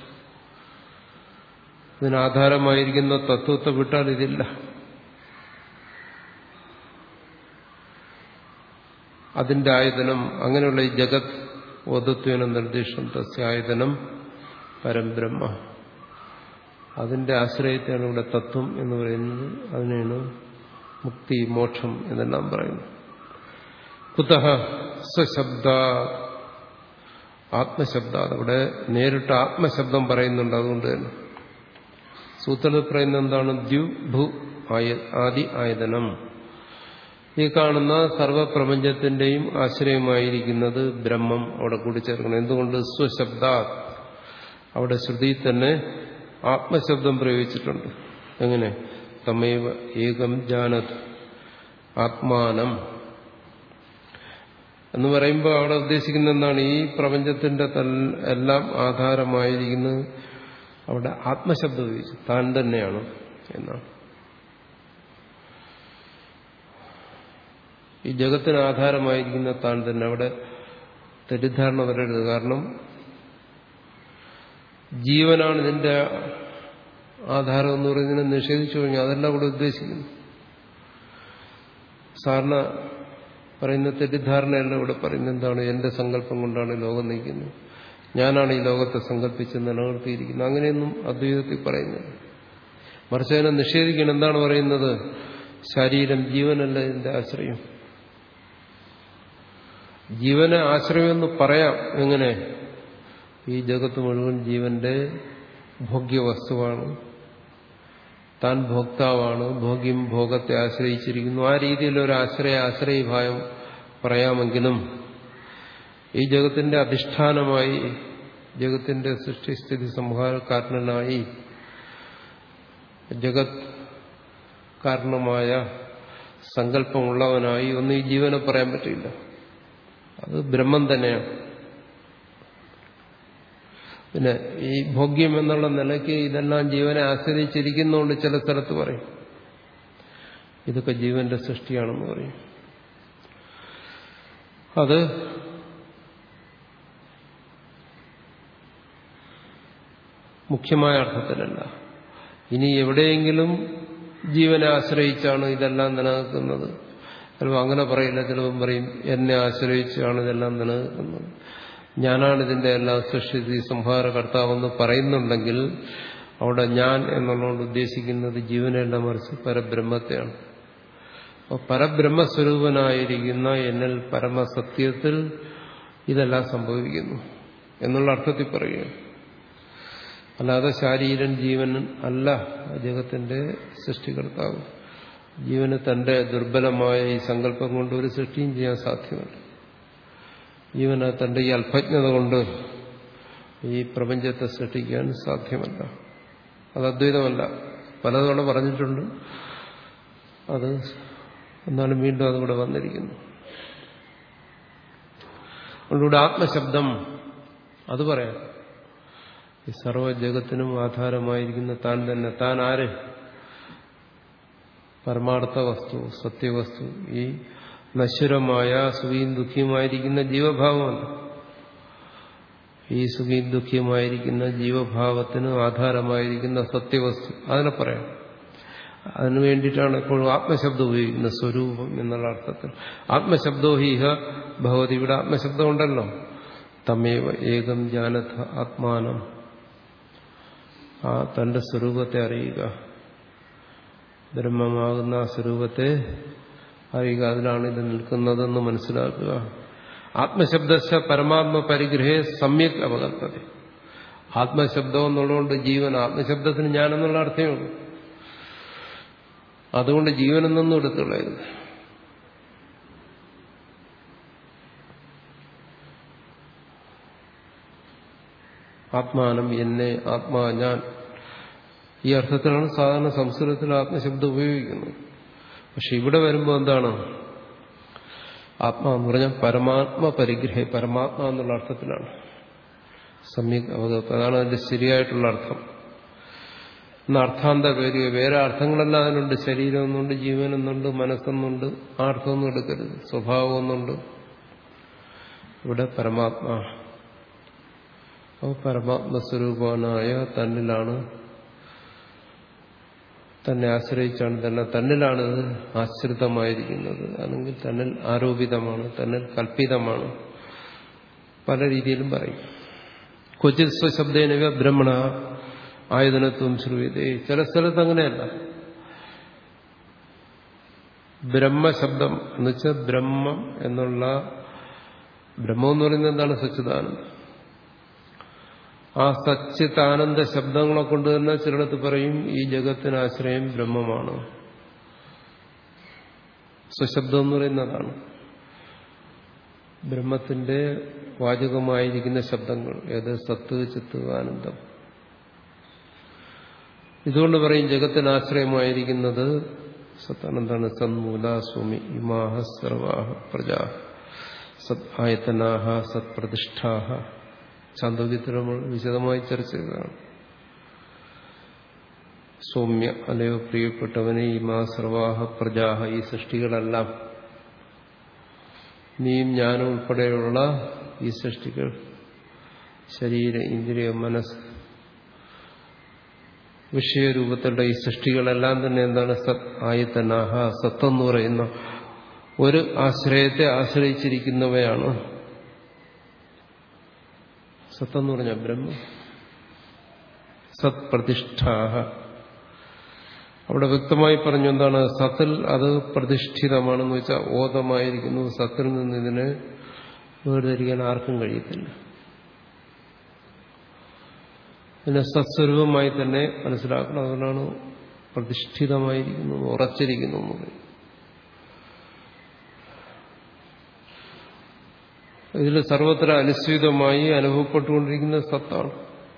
ഇതിനാധാരമായിരിക്കുന്ന തത്വത്തെ വിട്ടാൽ ഇതില്ല അതിന്റെ ആയതനം അങ്ങനെയുള്ള ഈ ജഗത് ഓതത്വേന നിർദ്ദേശം തസ്യായതനം പരംബ്രഹ്മ അതിന്റെ ആശ്രയത്തെയാണ് ഇവിടെ തത്വം എന്ന് പറയുന്നത് അതിനാണ് മുക്തി മോക്ഷം എന്നെല്ലാം പറയുന്നു കുതഹ സ്വശബ്ദ ആത്മശബ്ദ അവിടെ നേരിട്ട് ആത്മശബ്ദം പറയുന്നുണ്ട് അതുകൊണ്ട് തന്നെ സൂത്രത്തിൽ പറയുന്നത് എന്താണ് ദ്യു ഭു ആദി ആയതനം ഈ കാണുന്ന സർവപ്രപഞ്ചത്തിന്റെയും ആശ്രയമായിരിക്കുന്നത് ബ്രഹ്മം അവിടെ കൂടിച്ചേർക്കണം എന്തുകൊണ്ട് സ്വശബ്ദ അവിടെ ശ്രുതിയിൽ തന്നെ ആത്മശബ്ദം പ്രയോഗിച്ചിട്ടുണ്ട് എങ്ങനെ തമേവ ഏകം ജാനത് ആത്മാനം എന്ന് പറയുമ്പോൾ അവിടെ ഉദ്ദേശിക്കുന്ന എന്താണ് ഈ പ്രപഞ്ചത്തിന്റെ എല്ലാം ആധാരമായിരിക്കുന്നത് അവിടെ ആത്മശബ്ദം ഉപയോഗിച്ചു താൻ തന്നെയാണ് എന്നാണ് ഈ ജഗത്തിന് ആധാരമായിരിക്കുന്ന താൻ തന്നെ അവിടെ തെറ്റിദ്ധാരണ വരരുത് കാരണം ജീവനാണ് ഇതിന്റെ ആധാരം എന്ന് പറയുന്നതിനെ നിഷേധിച്ചു കഴിഞ്ഞാൽ അതല്ല ഇവിടെ ഉദ്ദേശിക്കുന്നു സാധാരണ പറയുന്ന തെറ്റിദ്ധാരണയല്ല ഇവിടെ പറയുന്നത് എന്താണ് എന്റെ സങ്കല്പം കൊണ്ടാണ് ലോകം നയിക്കുന്നത് ഞാനാണ് ഈ ലോകത്തെ സങ്കല്പിച്ച് നിലനിർത്തിയിരിക്കുന്നത് അങ്ങനെയൊന്നും അദ്വൈതത്തിൽ പറയുന്നത് മറിച്ച് അതിനെ നിഷേധിക്കണം എന്താണ് പറയുന്നത് ശരീരം ജീവനല്ല ഇതിന്റെ ആശ്രയം ജീവനെ ആശ്രയമെന്ന് പറയാം എങ്ങനെ ഈ ജഗത്ത് മുഴുവൻ ജീവന്റെ ഭോഗ്യവസ്തുവാണ് താൻ ഭോക്താവാണ് ഭോഗ്യം ഭോഗത്തെ ആശ്രയിച്ചിരിക്കുന്നു ആ രീതിയിൽ ഒരു ആശ്രയ ആശ്രയഭാവം പറയാമെങ്കിലും ഈ ജഗത്തിന്റെ അധിഷ്ഠാനമായി ജഗത്തിന്റെ സൃഷ്ടിസ്ഥിതി സംഹാരകാരണനായി ജഗത് കാരണമായ സങ്കല്പമുള്ളവനായി ഒന്നും ഈ ജീവനെ പറയാൻ പറ്റില്ല അത് ബ്രഹ്മം തന്നെയാണ് പിന്നെ ഈ ഭോഗ്യം എന്നുള്ള നിലയ്ക്ക് ഇതെല്ലാം ജീവനെ ആശ്രയിച്ചിരിക്കുന്നതുകൊണ്ട് ചില സ്ഥലത്ത് പറയും ഇതൊക്കെ ജീവന്റെ സൃഷ്ടിയാണെന്ന് പറയും അത് മുഖ്യമായ അർത്ഥത്തിലല്ല ഇനി എവിടെയെങ്കിലും ജീവനെ ആശ്രയിച്ചാണ് ഇതെല്ലാം നിലനിൽക്കുന്നത് ചിലപ്പോൾ അങ്ങനെ പറയില്ല ചിലപ്പം പറയും എന്നെ ആശ്രയിച്ചാണ് ഇതെല്ലാം നിലനിൽക്കുന്നത് ഞാനാണ് ഇതിന്റെ എല്ലാ സൃഷ്ടി സംഹാര കർത്താവെന്ന് പറയുന്നുണ്ടെങ്കിൽ അവിടെ ഞാൻ എന്നുള്ളതുകൊണ്ട് ഉദ്ദേശിക്കുന്നത് ജീവനല്ല മറിച്ച് പരബ്രഹ്മത്തെയാണ് അപ്പോൾ പരബ്രഹ്മസ്വരൂപനായിരിക്കുന്ന എന്നിൽ പരമസത്യത്തിൽ ഇതെല്ലാം സംഭവിക്കുന്നു എന്നുള്ള അർത്ഥത്തിൽ പറയുകയാണ് അല്ലാതെ ശാരീരൻ ജീവൻ അല്ല ജഗത്തിന്റെ സൃഷ്ടികർത്താവ് ജീവന് തന്റെ ദുർബലമായ ഈ സങ്കല്പം കൊണ്ട് ഒരു സൃഷ്ടിയും ചെയ്യാൻ സാധ്യമല്ല ജീവന് തന്റെ ഈ അല്പജ്ഞത കൊണ്ട് ഈ പ്രപഞ്ചത്തെ സൃഷ്ടിക്കാൻ സാധ്യമല്ല അത് അദ്വൈതമല്ല പലതവണ പറഞ്ഞിട്ടുണ്ട് അത് എന്നാലും വീണ്ടും അതുകൂടെ വന്നിരിക്കുന്നു അതുകൊണ്ടിവിടെ ആത്മശബ്ദം അത് പറയാം ഈ സർവ്വജഗത്തിനും ആധാരമായിരിക്കുന്ന താൻ തന്നെ താൻ ആര് പരമാർത്ഥ വസ്തു സത്യവസ്തു ഈ നശ്വരമായ സുഖീം ദുഃഖിയുമായിരിക്കുന്ന ജീവഭാവമല്ല ഈ സുഖീം ദുഃഖിയുമായിരിക്കുന്ന ജീവഭാവത്തിന് ആധാരമായിരിക്കുന്ന സത്യവസ്തു അതിനെ പറയാം അതിനു വേണ്ടിയിട്ടാണ് എപ്പോഴും ആത്മശബ്ദം ഉപയോഗിക്കുന്നത് സ്വരൂപം എന്നുള്ള അർത്ഥത്തിൽ ആത്മശബ്ദോ ഹീഹ ഭഗവതി ഇവിടെ ആത്മശബ്ദം ഉണ്ടല്ലോ തമേവ ഏകം ജാനഥ ആത്മാനം ആ തന്റെ സ്വരൂപത്തെ അറിയുക ബ്രഹ്മമാകുന്ന ആ സ്വരൂപത്തെ അറിയുക അതിലാണ് ഇത് നിൽക്കുന്നതെന്ന് മനസ്സിലാക്കുക ആത്മശബ്ദശ പരമാത്മ പരിഗ്രഹേ സമ്യക് അവകർത്തത ആത്മശബ്ദം എന്നുള്ളതുകൊണ്ട് ജീവൻ ആത്മശബ്ദത്തിന് ഞാനെന്നുള്ള അർത്ഥമേ ഉള്ളൂ അതുകൊണ്ട് ജീവനെന്നൊന്നും എടുത്തുള്ളായിരുന്നു ആത്മാനം എന്നെ ആത്മാ ഞാൻ ഈ അർത്ഥത്തിലാണ് സാധാരണ സംസ്കൃതത്തിൽ ആത്മശബ്ദം ഉപയോഗിക്കുന്നത് പക്ഷെ ഇവിടെ വരുമ്പോൾ എന്താണ് ആത്മാ എന്ന് പറഞ്ഞാൽ പരമാത്മ പരിഗ്രഹ പരമാത്മ എന്നുള്ള അർത്ഥത്തിലാണ് സമ്യക് അവതത്ത് അതാണ് അതിന്റെ ശരിയായിട്ടുള്ള അർത്ഥം എന്ന അർത്ഥാന്ത പേര് വേറെ അർത്ഥങ്ങളെല്ലാം അതിനുണ്ട് ശരീരം എന്നുണ്ട് ജീവൻ എന്നുണ്ട് മനസ്സെന്നുണ്ട് ആ അർത്ഥമൊന്നും എടുക്കരുത് സ്വഭാവം എന്നുണ്ട് ഇവിടെ പരമാത്മാ അപ്പോൾ പരമാത്മസ്വരൂപനായ തന്നിലാണ് തന്നെ ആശ്രയിച്ചാണ് തന്നെ തന്നിലാണ് ഇത് ആശ്രിതമായിരിക്കുന്നത് അല്ലെങ്കിൽ തന്നിൽ ആരോപിതമാണ് തന്നിൽ കൽപ്പിതമാണ് പല രീതിയിലും പറയും ക്വചിത് സ്വശബ്ദേനവ ബ്രഹ്മണ ആയുധനത്വം ശ്രുവതേ ചില സ്ഥലത്ത് അങ്ങനെയല്ല ബ്രഹ്മശബ്ദം എന്നുവെച്ചാൽ ബ്രഹ്മം എന്നുള്ള ബ്രഹ്മം എന്ന് പറയുന്നത് എന്താണ് സച്ചിദാനന്ദം ആ സച്ചിത്താനന്ദ ശബ്ദങ്ങളെ കൊണ്ട് തന്നെ ചിലടത്ത് പറയും ഈ ജഗത്തിന് ആശ്രയം ബ്രഹ്മമാണ് സ്വശബ്ദം എന്ന് പറയുന്നതാണ് ബ്രഹ്മത്തിന്റെ വാചകമായിരിക്കുന്ന ശബ്ദങ്ങൾ ഏത് സത്ത് ചിത്ത് ആനന്ദം ഇതുകൊണ്ട് പറയും ജഗത്തിന് ആശ്രയമായിരിക്കുന്നത് സത്താനന്ദാണ് സന്മൂല സ്വാമി ഇമാഹ സർവാഹ പ്രജാ സത് ആയത്തനാഹ സത്പ്രതിഷ്ഠാഹ ചാന്തോക്യത്തിൽ നമ്മൾ വിശദമായി ചർച്ച ചെയ്തതാണ് സൗമ്യ അല്ലയോ പ്രിയപ്പെട്ടവനെ ഈ മാ സർവാഹ പ്രജാഹ ഈ സൃഷ്ടികളെല്ലാം നീയും ഞാനും ഉൾപ്പെടെയുള്ള ഈ സൃഷ്ടികൾ ശരീര ഇന്ദ്രിയ മനസ്സ് വിഷയരൂപത്തിലുള്ള ഈ സൃഷ്ടികളെല്ലാം തന്നെ എന്താണ് സത് ആയത്തനാഹ സത്ത് എന്ന് പറയുന്ന ഒരു ആശ്രയത്തെ ആശ്രയിച്ചിരിക്കുന്നവയാണ് സത്തെന്ന് പറഞ്ഞ ബ്രഹ്മ സത് പ്രതിഷ്ഠാഹ അവിടെ വ്യക്തമായി പറഞ്ഞു എന്താണ് സത്തിൽ അത് പ്രതിഷ്ഠിതമാണെന്ന് വെച്ചാൽ ഓതമായിരിക്കുന്നു സത്തിൽ നിന്ന് ഇതിനെ വേർതിരിക്കാൻ ആർക്കും കഴിയത്തില്ല പിന്നെ സത്സ്വരൂപമായി തന്നെ മനസ്സിലാക്കണം അതുകൊണ്ടാണ് പ്രതിഷ്ഠിതമായിരിക്കുന്നു ഉറച്ചിരിക്കുന്നു എന്ന് പറയും ഇതിൽ സർവത്ര അനുസ്യൂതമായി അനുഭവപ്പെട്ടുകൊണ്ടിരിക്കുന്ന സത്താണ്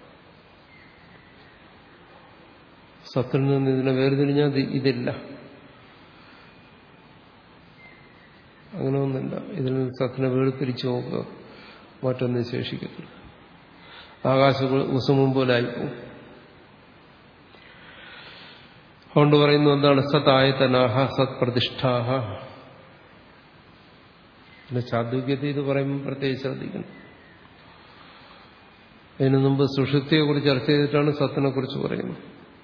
സത്തിൽ നിന്ന് ഇതിനെ വേർതിരിഞ്ഞാൽ ഇതില്ല അങ്ങനെ ഒന്നുമില്ല ഇതിൽ നിന്ന് സത്തിനെ വേർതിരിച്ചു നോക്കുക മറ്റൊന്നും ശേഷിക്കത്തില്ല ആകാശ കുസുമം പോലായിപ്പോ അതുകൊണ്ട് പറയുന്നു എന്താണ് സത് ആയതനാഹ സത് പ്രതിഷ്ഠാഹ പിന്നെ ചാദ്വികത ഇത് പറയുമ്പോൾ പ്രത്യേകിച്ച് ശ്രദ്ധിക്കണം അതിനു മുമ്പ് സുഷുപ്തിയെ കുറിച്ച് ചർച്ച ചെയ്തിട്ടാണ് സത്തിനെ കുറിച്ച് പറയുന്നത്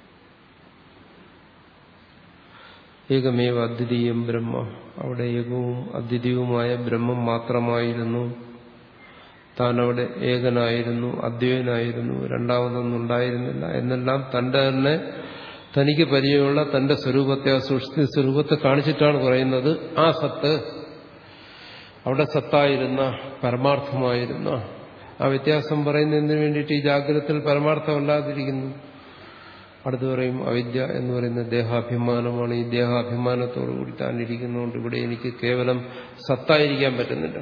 ഏകമേവ അദ്വിതീയം ബ്രഹ്മ അവിടെ ഏകവും അദ്വിതീയവുമായ ബ്രഹ്മം മാത്രമായിരുന്നു താൻ അവിടെ ഏകനായിരുന്നു അദ്വൈനായിരുന്നു രണ്ടാമതൊന്നും ഉണ്ടായിരുന്നില്ല എന്നെല്ലാം തന്റെ തന്നെ തനിക്ക് പരിചയമുള്ള തന്റെ സ്വരൂപത്തെ ആ സൂക്ഷ്മ സ്വരൂപത്തെ കാണിച്ചിട്ടാണ് പറയുന്നത് ആ സത്ത് അവിടെ സത്തായിരുന്ന പരമാർത്ഥമായിരുന്ന ആ വ്യത്യാസം പറയുന്നതിന് വേണ്ടിയിട്ട് ഈ ജാഗ്രതത്തിൽ പരമാർത്ഥമല്ലാതിരിക്കുന്നു അടുത്ത് പറയും അവിദ്യ എന്ന് പറയുന്ന ദേഹാഭിമാനമാണ് ഈ ദേഹാഭിമാനത്തോടു കൂടി താൻ ഇരിക്കുന്നതുകൊണ്ട് ഇവിടെ എനിക്ക് കേവലം സത്തായിരിക്കാൻ പറ്റുന്നില്ല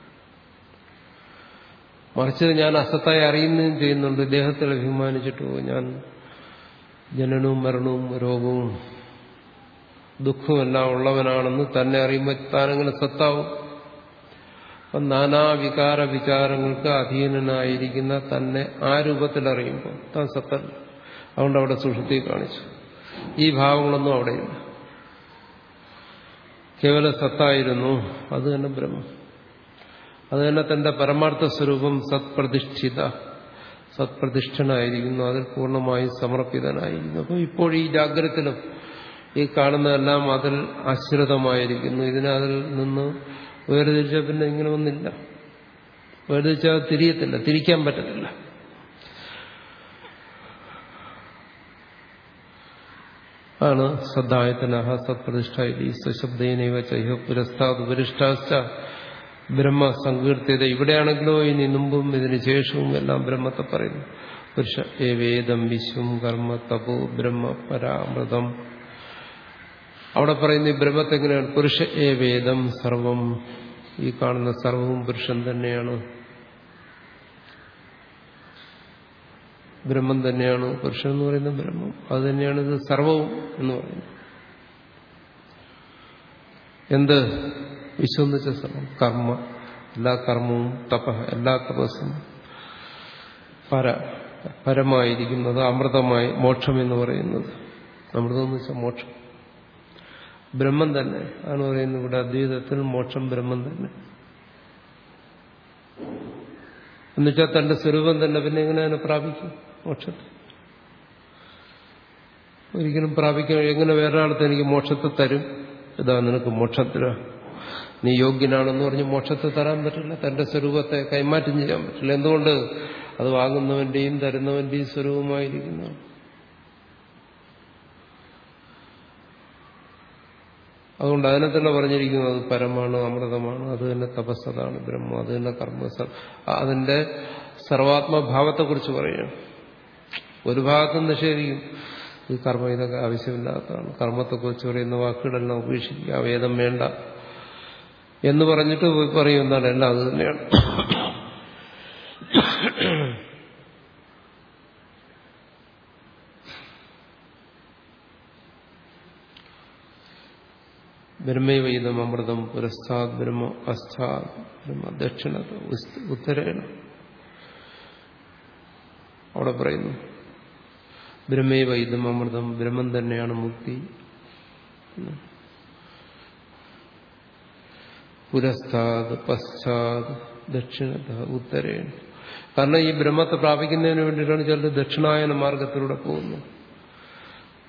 മറിച്ച് ഞാൻ അസത്തായി അറിയുന്നതും ചെയ്യുന്നുണ്ട് ദേഹത്തിൽ അഭിമാനിച്ചിട്ടോ ഞാൻ ജനനവും മരണവും രോഗവും ദുഃഖവും എല്ലാം ഉള്ളവനാണെന്ന് തന്നെ അറിയുമ്പോൾ താനങ്ങനെ സത്താവും അപ്പം നാനാ വികാര വിചാരങ്ങൾക്ക് അധീനനായിരിക്കുന്ന തന്നെ ആ രൂപത്തിൽ അറിയുമ്പോൾ താൻ സത്തല്ല അതുകൊണ്ട് അവിടെ സുഷുതി കാണിച്ചു ഈ ഭാവങ്ങളൊന്നും അവിടെയില്ല കേവല സത്തായിരുന്നു അത് തന്നെ ബ്രഹ്മം അത് തന്നെ തന്റെ പരമാർത്ഥ സ്വരൂപം സത്പ്രതിഷ്ഠിത സത്പ്രതിഷ്ഠനായിരിക്കുന്നു അതിൽ പൂർണ്ണമായി സമർപ്പിതനായിരിക്കുന്നു അപ്പോൾ ഇപ്പോൾ ഈ ജാഗ്രതത്തിലും ഈ കാണുന്നതെല്ലാം അതിൽ ആശ്രിതമായിരിക്കുന്നു ഇതിനെ അതിൽ നിന്ന് വേർതിരിച്ച പിന്നെ ഇങ്ങനെ ഒന്നില്ല വേർതിരിച്ചാൽ തിരിയത്തില്ല തിരിക്കാൻ പറ്റത്തില്ല ആണ് സദ്ധായത്തനഹ സത്പ്രതിഷ്ഠ സ്വശബ്ദേനൈവ ചൈഹ പുരസ്താത് ഉപരിഷ്ടാശ്ച ബ്രഹ്മ സങ്കീർത്തിയത ഇവിടെയാണെങ്കിലോ ഇനി മുമ്പും ഇതിനു ശേഷവും എല്ലാം ബ്രഹ്മത്തെ പറയുന്നു പുരുഷ ഏ വേദം വിശ്വം കർമ്മ തപോ ബ്രഹ്മ പരാമൃതം അവിടെ പറയുന്ന ഈ ബ്രഹ്മത്തെ എങ്ങനെയാണ് പുരുഷ ഏ വേദം സർവം ഈ കാണുന്ന സർവവും പുരുഷൻ തന്നെയാണ് ബ്രഹ്മം തന്നെയാണ് പുരുഷൻ എന്ന് പറയുന്ന ബ്രഹ്മം അത് തന്നെയാണ് ഇത് സർവവും എന്ന് പറയുന്നത് എന്ത് വിശ്വം എന്ന് വെച്ച സർവം കർമ്മ എല്ലാ കർമ്മവും തപ എല്ലാ തപസ്സും പര പരമായിരിക്കുന്നത് അമൃതമായി മോക്ഷം എന്ന് പറയുന്നത് അമൃതം എന്ന് വെച്ചാൽ മോക്ഷം ബ്രഹ്മം തന്നെ ആണ് പറയുന്നത് ഇവിടെ അദ്വൈതത്തിൽ മോക്ഷം ബ്രഹ്മം തന്നെ എന്നുവെച്ചാൽ തന്റെ സ്വരൂപം തന്നെ പിന്നെ എങ്ങനെ അതിനെ പ്രാപിക്കും മോക്ഷത്തെ ഒരിക്കലും പ്രാപിക്കാൻ എങ്ങനെ വേറൊരാളത്തെ എനിക്ക് മോക്ഷത്തെ തരും ഇതാ നിനക്ക് മോക്ഷത്തില നീ യോഗ്യനാണെന്ന് പറഞ്ഞ് മോക്ഷത്തെ തരാൻ പറ്റില്ല തന്റെ സ്വരൂപത്തെ കൈമാറ്റം ചെയ്യാൻ പറ്റില്ല എന്തുകൊണ്ട് അത് വാങ്ങുന്നവന്റെയും തരുന്നവന്റെയും സ്വരൂപമായിരിക്കുന്നു അതുകൊണ്ട് അതിനെ തന്നെ പറഞ്ഞിരിക്കുന്നത് അത് പരമാണ് അമൃതമാണ് അത് തന്നെ തപസ്സതാണ് ബ്രഹ്മം അത് തന്നെ കർമ്മ അതിന്റെ സർവാത്മഭാവത്തെക്കുറിച്ച് പറയുകയാണ് ഒരു ഭാഗത്ത് നിഷേധിക്കും ഈ കർമ്മം ഇതൊക്കെ ആവശ്യമില്ലാത്തതാണ് കർമ്മത്തെക്കുറിച്ച് പറയുന്ന വാക്കുകളെല്ലാം ഉപേക്ഷിക്കുക വേദം വേണ്ട എന്ന് പറഞ്ഞിട്ട് പറയും എന്താണ് എല്ലാം അത് തന്നെയാണ് ബ്രഹ്മൈവൈതം അമൃതം പുരസ്ഥാത് ബ്രഹ്മ അസ്ഥാത് ബ്രഹ്മ ദക്ഷിണ ഉത്തരേണ അവിടെ പറയുന്നു ബ്രഹ്മൈവൈതം അമൃതം ബ്രഹ്മം തന്നെയാണ് മുക്തി പുരസ്ഥാത് പശ്ചാത് ദക്ഷിണത ഉത്തരേണ കാരണം ഈ ബ്രഹ്മത്തെ പ്രാപിക്കുന്നതിന് വേണ്ടിയിട്ടാണ് ചിലർ ദക്ഷിണായന മാർഗത്തിലൂടെ പോകുന്നത്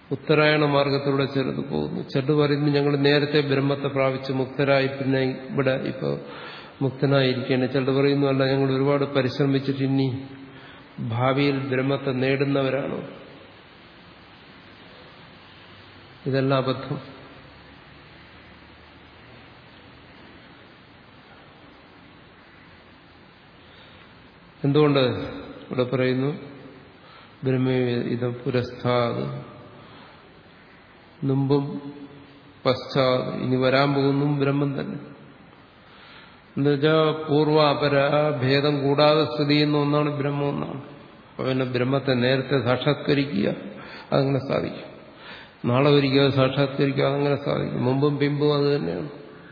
ഉത്തരായണ മാർഗത്തിലൂടെ ചെറുത് പോകുന്നു ചെറു പറയുന്നു ഞങ്ങൾ നേരത്തെ ബ്രഹ്മത്തെ പ്രാപിച്ച് മുക്തരായി പിന്നെ ഇവിടെ ഇപ്പൊ മുക്തനായിരിക്കുകയാണ് ചിലത് പറയുന്നു അല്ല ഞങ്ങൾ ഒരുപാട് പരിശ്രമിച്ചിട്ട് ഇനി ഭാവിയിൽ ബ്രഹ്മത്തെ നേടുന്നവരാണ് ഇതെല്ലാം അബദ്ധം എന്തുകൊണ്ട് ഇവിടെ പറയുന്നു ബ്രഹ്മ ഇത് പുരസ്ഥാത് മുമ്പും പശ്ചാത് ഇനി വരാൻ പോകുന്നു ബ്രഹ്മം തന്നെ എന്നുവെച്ചാൽ പൂർവ അപര ഭേദം കൂടാതെ സ്ഥിതി ചെയ്യുന്ന ഒന്നാണ് ബ്രഹ്മം എന്നാണ് അപ്പൊ പിന്നെ ബ്രഹ്മത്തെ നേരത്തെ സാക്ഷാത്കരിക്കുക അതങ്ങനെ സാധിക്കും നാളെ ഒരിക്കൽ സാക്ഷാത്കരിക്കുക അതങ്ങനെ സാധിക്കും മുമ്പും പിമ്പും അത് തന്നെയാണ്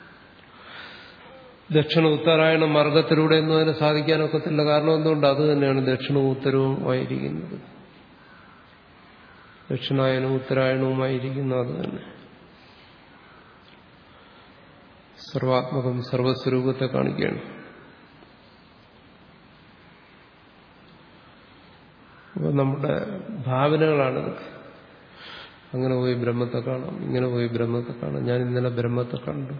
ദക്ഷിണ ഉത്തരായണ മാർഗത്തിലൂടെ ഒന്നും അതിനെ സാധിക്കാനൊക്കത്തില്ല കാരണം എന്തുകൊണ്ട് അത് തന്നെയാണ് ദക്ഷിണവും ഉത്തരവുമായിരിക്കുന്നത് ദക്ഷിണായനവും ഉത്തരായണവുമായിരിക്കുന്നു അത് തന്നെ സർവാത്മകം സർവസ്വരൂപത്തെ കാണിക്കുകയാണ് അപ്പോൾ നമ്മുടെ ഭാവനകളാണിതൊക്കെ അങ്ങനെ പോയി ബ്രഹ്മത്തെ കാണാം ഇങ്ങനെ പോയി ബ്രഹ്മത്തെ കാണാം ഞാൻ ഇന്നലെ ബ്രഹ്മത്തെ കണ്ടു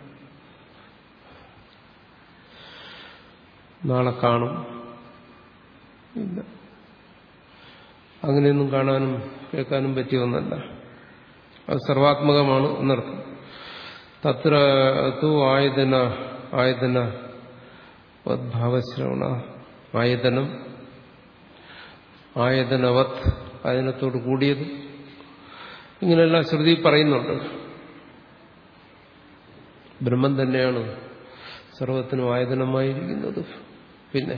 നാളെ കാണും ഇല്ല അങ്ങനെയൊന്നും കാണാനും കേൾക്കാനും പറ്റിയ ഒന്നല്ല അത് സർവാത്മകമാണ് എന്നർത്ഥം തത്ര തു ആയതന ആയതന ഭാവശ്രവണ ആയതനം ആയതനവത് ആയതനത്തോട് കൂടിയത് ഇങ്ങനെയെല്ലാം ശ്രുതി പറയുന്നുണ്ട് ബ്രഹ്മം തന്നെയാണ് സർവത്തിനും ആയതനമായിരിക്കുന്നത് പിന്നെ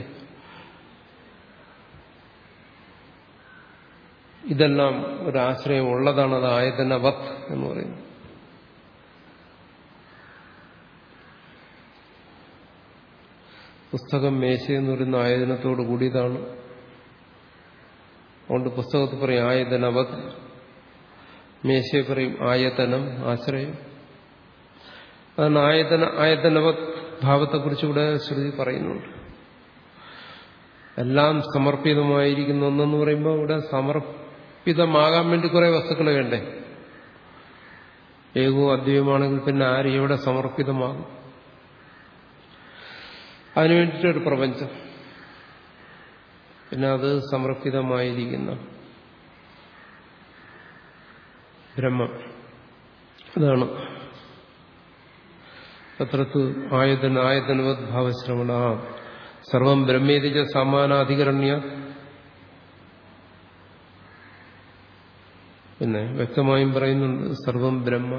ഇതെല്ലാം ഒരാശ്രയം ഉള്ളതാണ് അത് ആയതനവത് എന്ന് പറയുന്നത് പുസ്തകം മേശ എന്ന് പറയുന്ന ആയതനത്തോട് കൂടിയതാണ് അതുകൊണ്ട് പുസ്തകത്തിൽ പറയും ആയതനവത് മേശയെ പറയും ആയതനം ആശ്രയം അതാണ് ആയതന ആയതനവത് ഭാവത്തെക്കുറിച്ച് ഇവിടെ ശ്രുതി പറയുന്നുണ്ട് എല്ലാം സമർപ്പിതമായിരിക്കുന്ന ഒന്നെന്ന് പറയുമ്പോൾ ഇവിടെ സമർപ്പിതമാകാൻ വേണ്ടി കുറെ വസ്തുക്കൾ വേണ്ടേ ഏകവും അദ്വൈതമാണെങ്കിൽ പിന്നെ ആര് എവിടെ സമർപ്പിതമാകും അതിനു വേണ്ടിയിട്ടൊരു പ്രപഞ്ചം പിന്നെ അത് സമർപ്പിതമായിരിക്കുന്ന ബ്രഹ്മം അതാണ് തത്രത്ത് ആയതന ആയതനവത് ഭാവശ്രവണ സർവം ബ്രഹ്മേതിച്ച സമാനാധികരണ്യ പിന്നെ വ്യക്തമായും പറയുന്നുണ്ട് സർവം ബ്രഹ്മ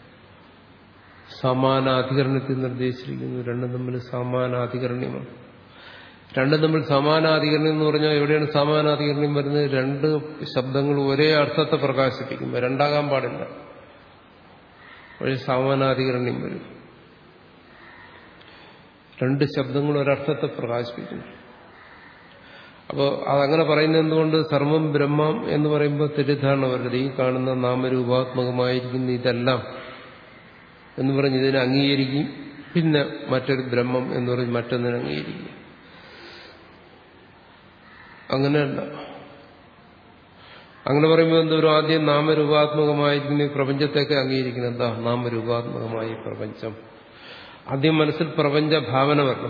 സമാനാധികരണത്തിൽ നിർദ്ദേശിച്ചിരിക്കുന്നു രണ്ടും തമ്മിൽ സമാനാധികരണ്യമാണ് രണ്ടും തമ്മിൽ സമാനാധികരണം എന്ന് പറഞ്ഞാൽ എവിടെയാണ് സമാനാധികരണം വരുന്നത് രണ്ട് ശബ്ദങ്ങൾ ഒരേ അർത്ഥത്തെ പ്രകാശിപ്പിക്കും രണ്ടാകാൻ പാടില്ല വഴി സമാനാധികരണം വരും രണ്ട് ശബ്ദങ്ങൾ ഒരർത്ഥത്തെ പ്രകാശിപ്പിക്കുന്നു അപ്പോൾ അതങ്ങനെ പറയുന്നത് എന്തുകൊണ്ട് സർവം ബ്രഹ്മം എന്ന് പറയുമ്പോൾ തെറ്റിദ്ധാരണ വരരുത് ഈ കാണുന്ന നാമരൂപാത്മകമായിരിക്കുന്ന ഇതെല്ലാം എന്ന് പറഞ്ഞ് ഇതിനെ അംഗീകരിക്കും പിന്നെ മറ്റൊരു ബ്രഹ്മം എന്ന് പറഞ്ഞ് മറ്റൊന്നിനെ അംഗീകരിക്കും അങ്ങനെയല്ല അങ്ങനെ പറയുമ്പോൾ എന്തോരും ആദ്യം നാമരൂപാത്മകമായിരിക്കുന്ന ഈ പ്രപഞ്ചത്തെയൊക്കെ അംഗീകരിക്കണം എന്താ നാമരൂപാത്മകമായ ഈ പ്രപഞ്ചം ആദ്യം മനസ്സിൽ പ്രപഞ്ച ഭാവന വരണം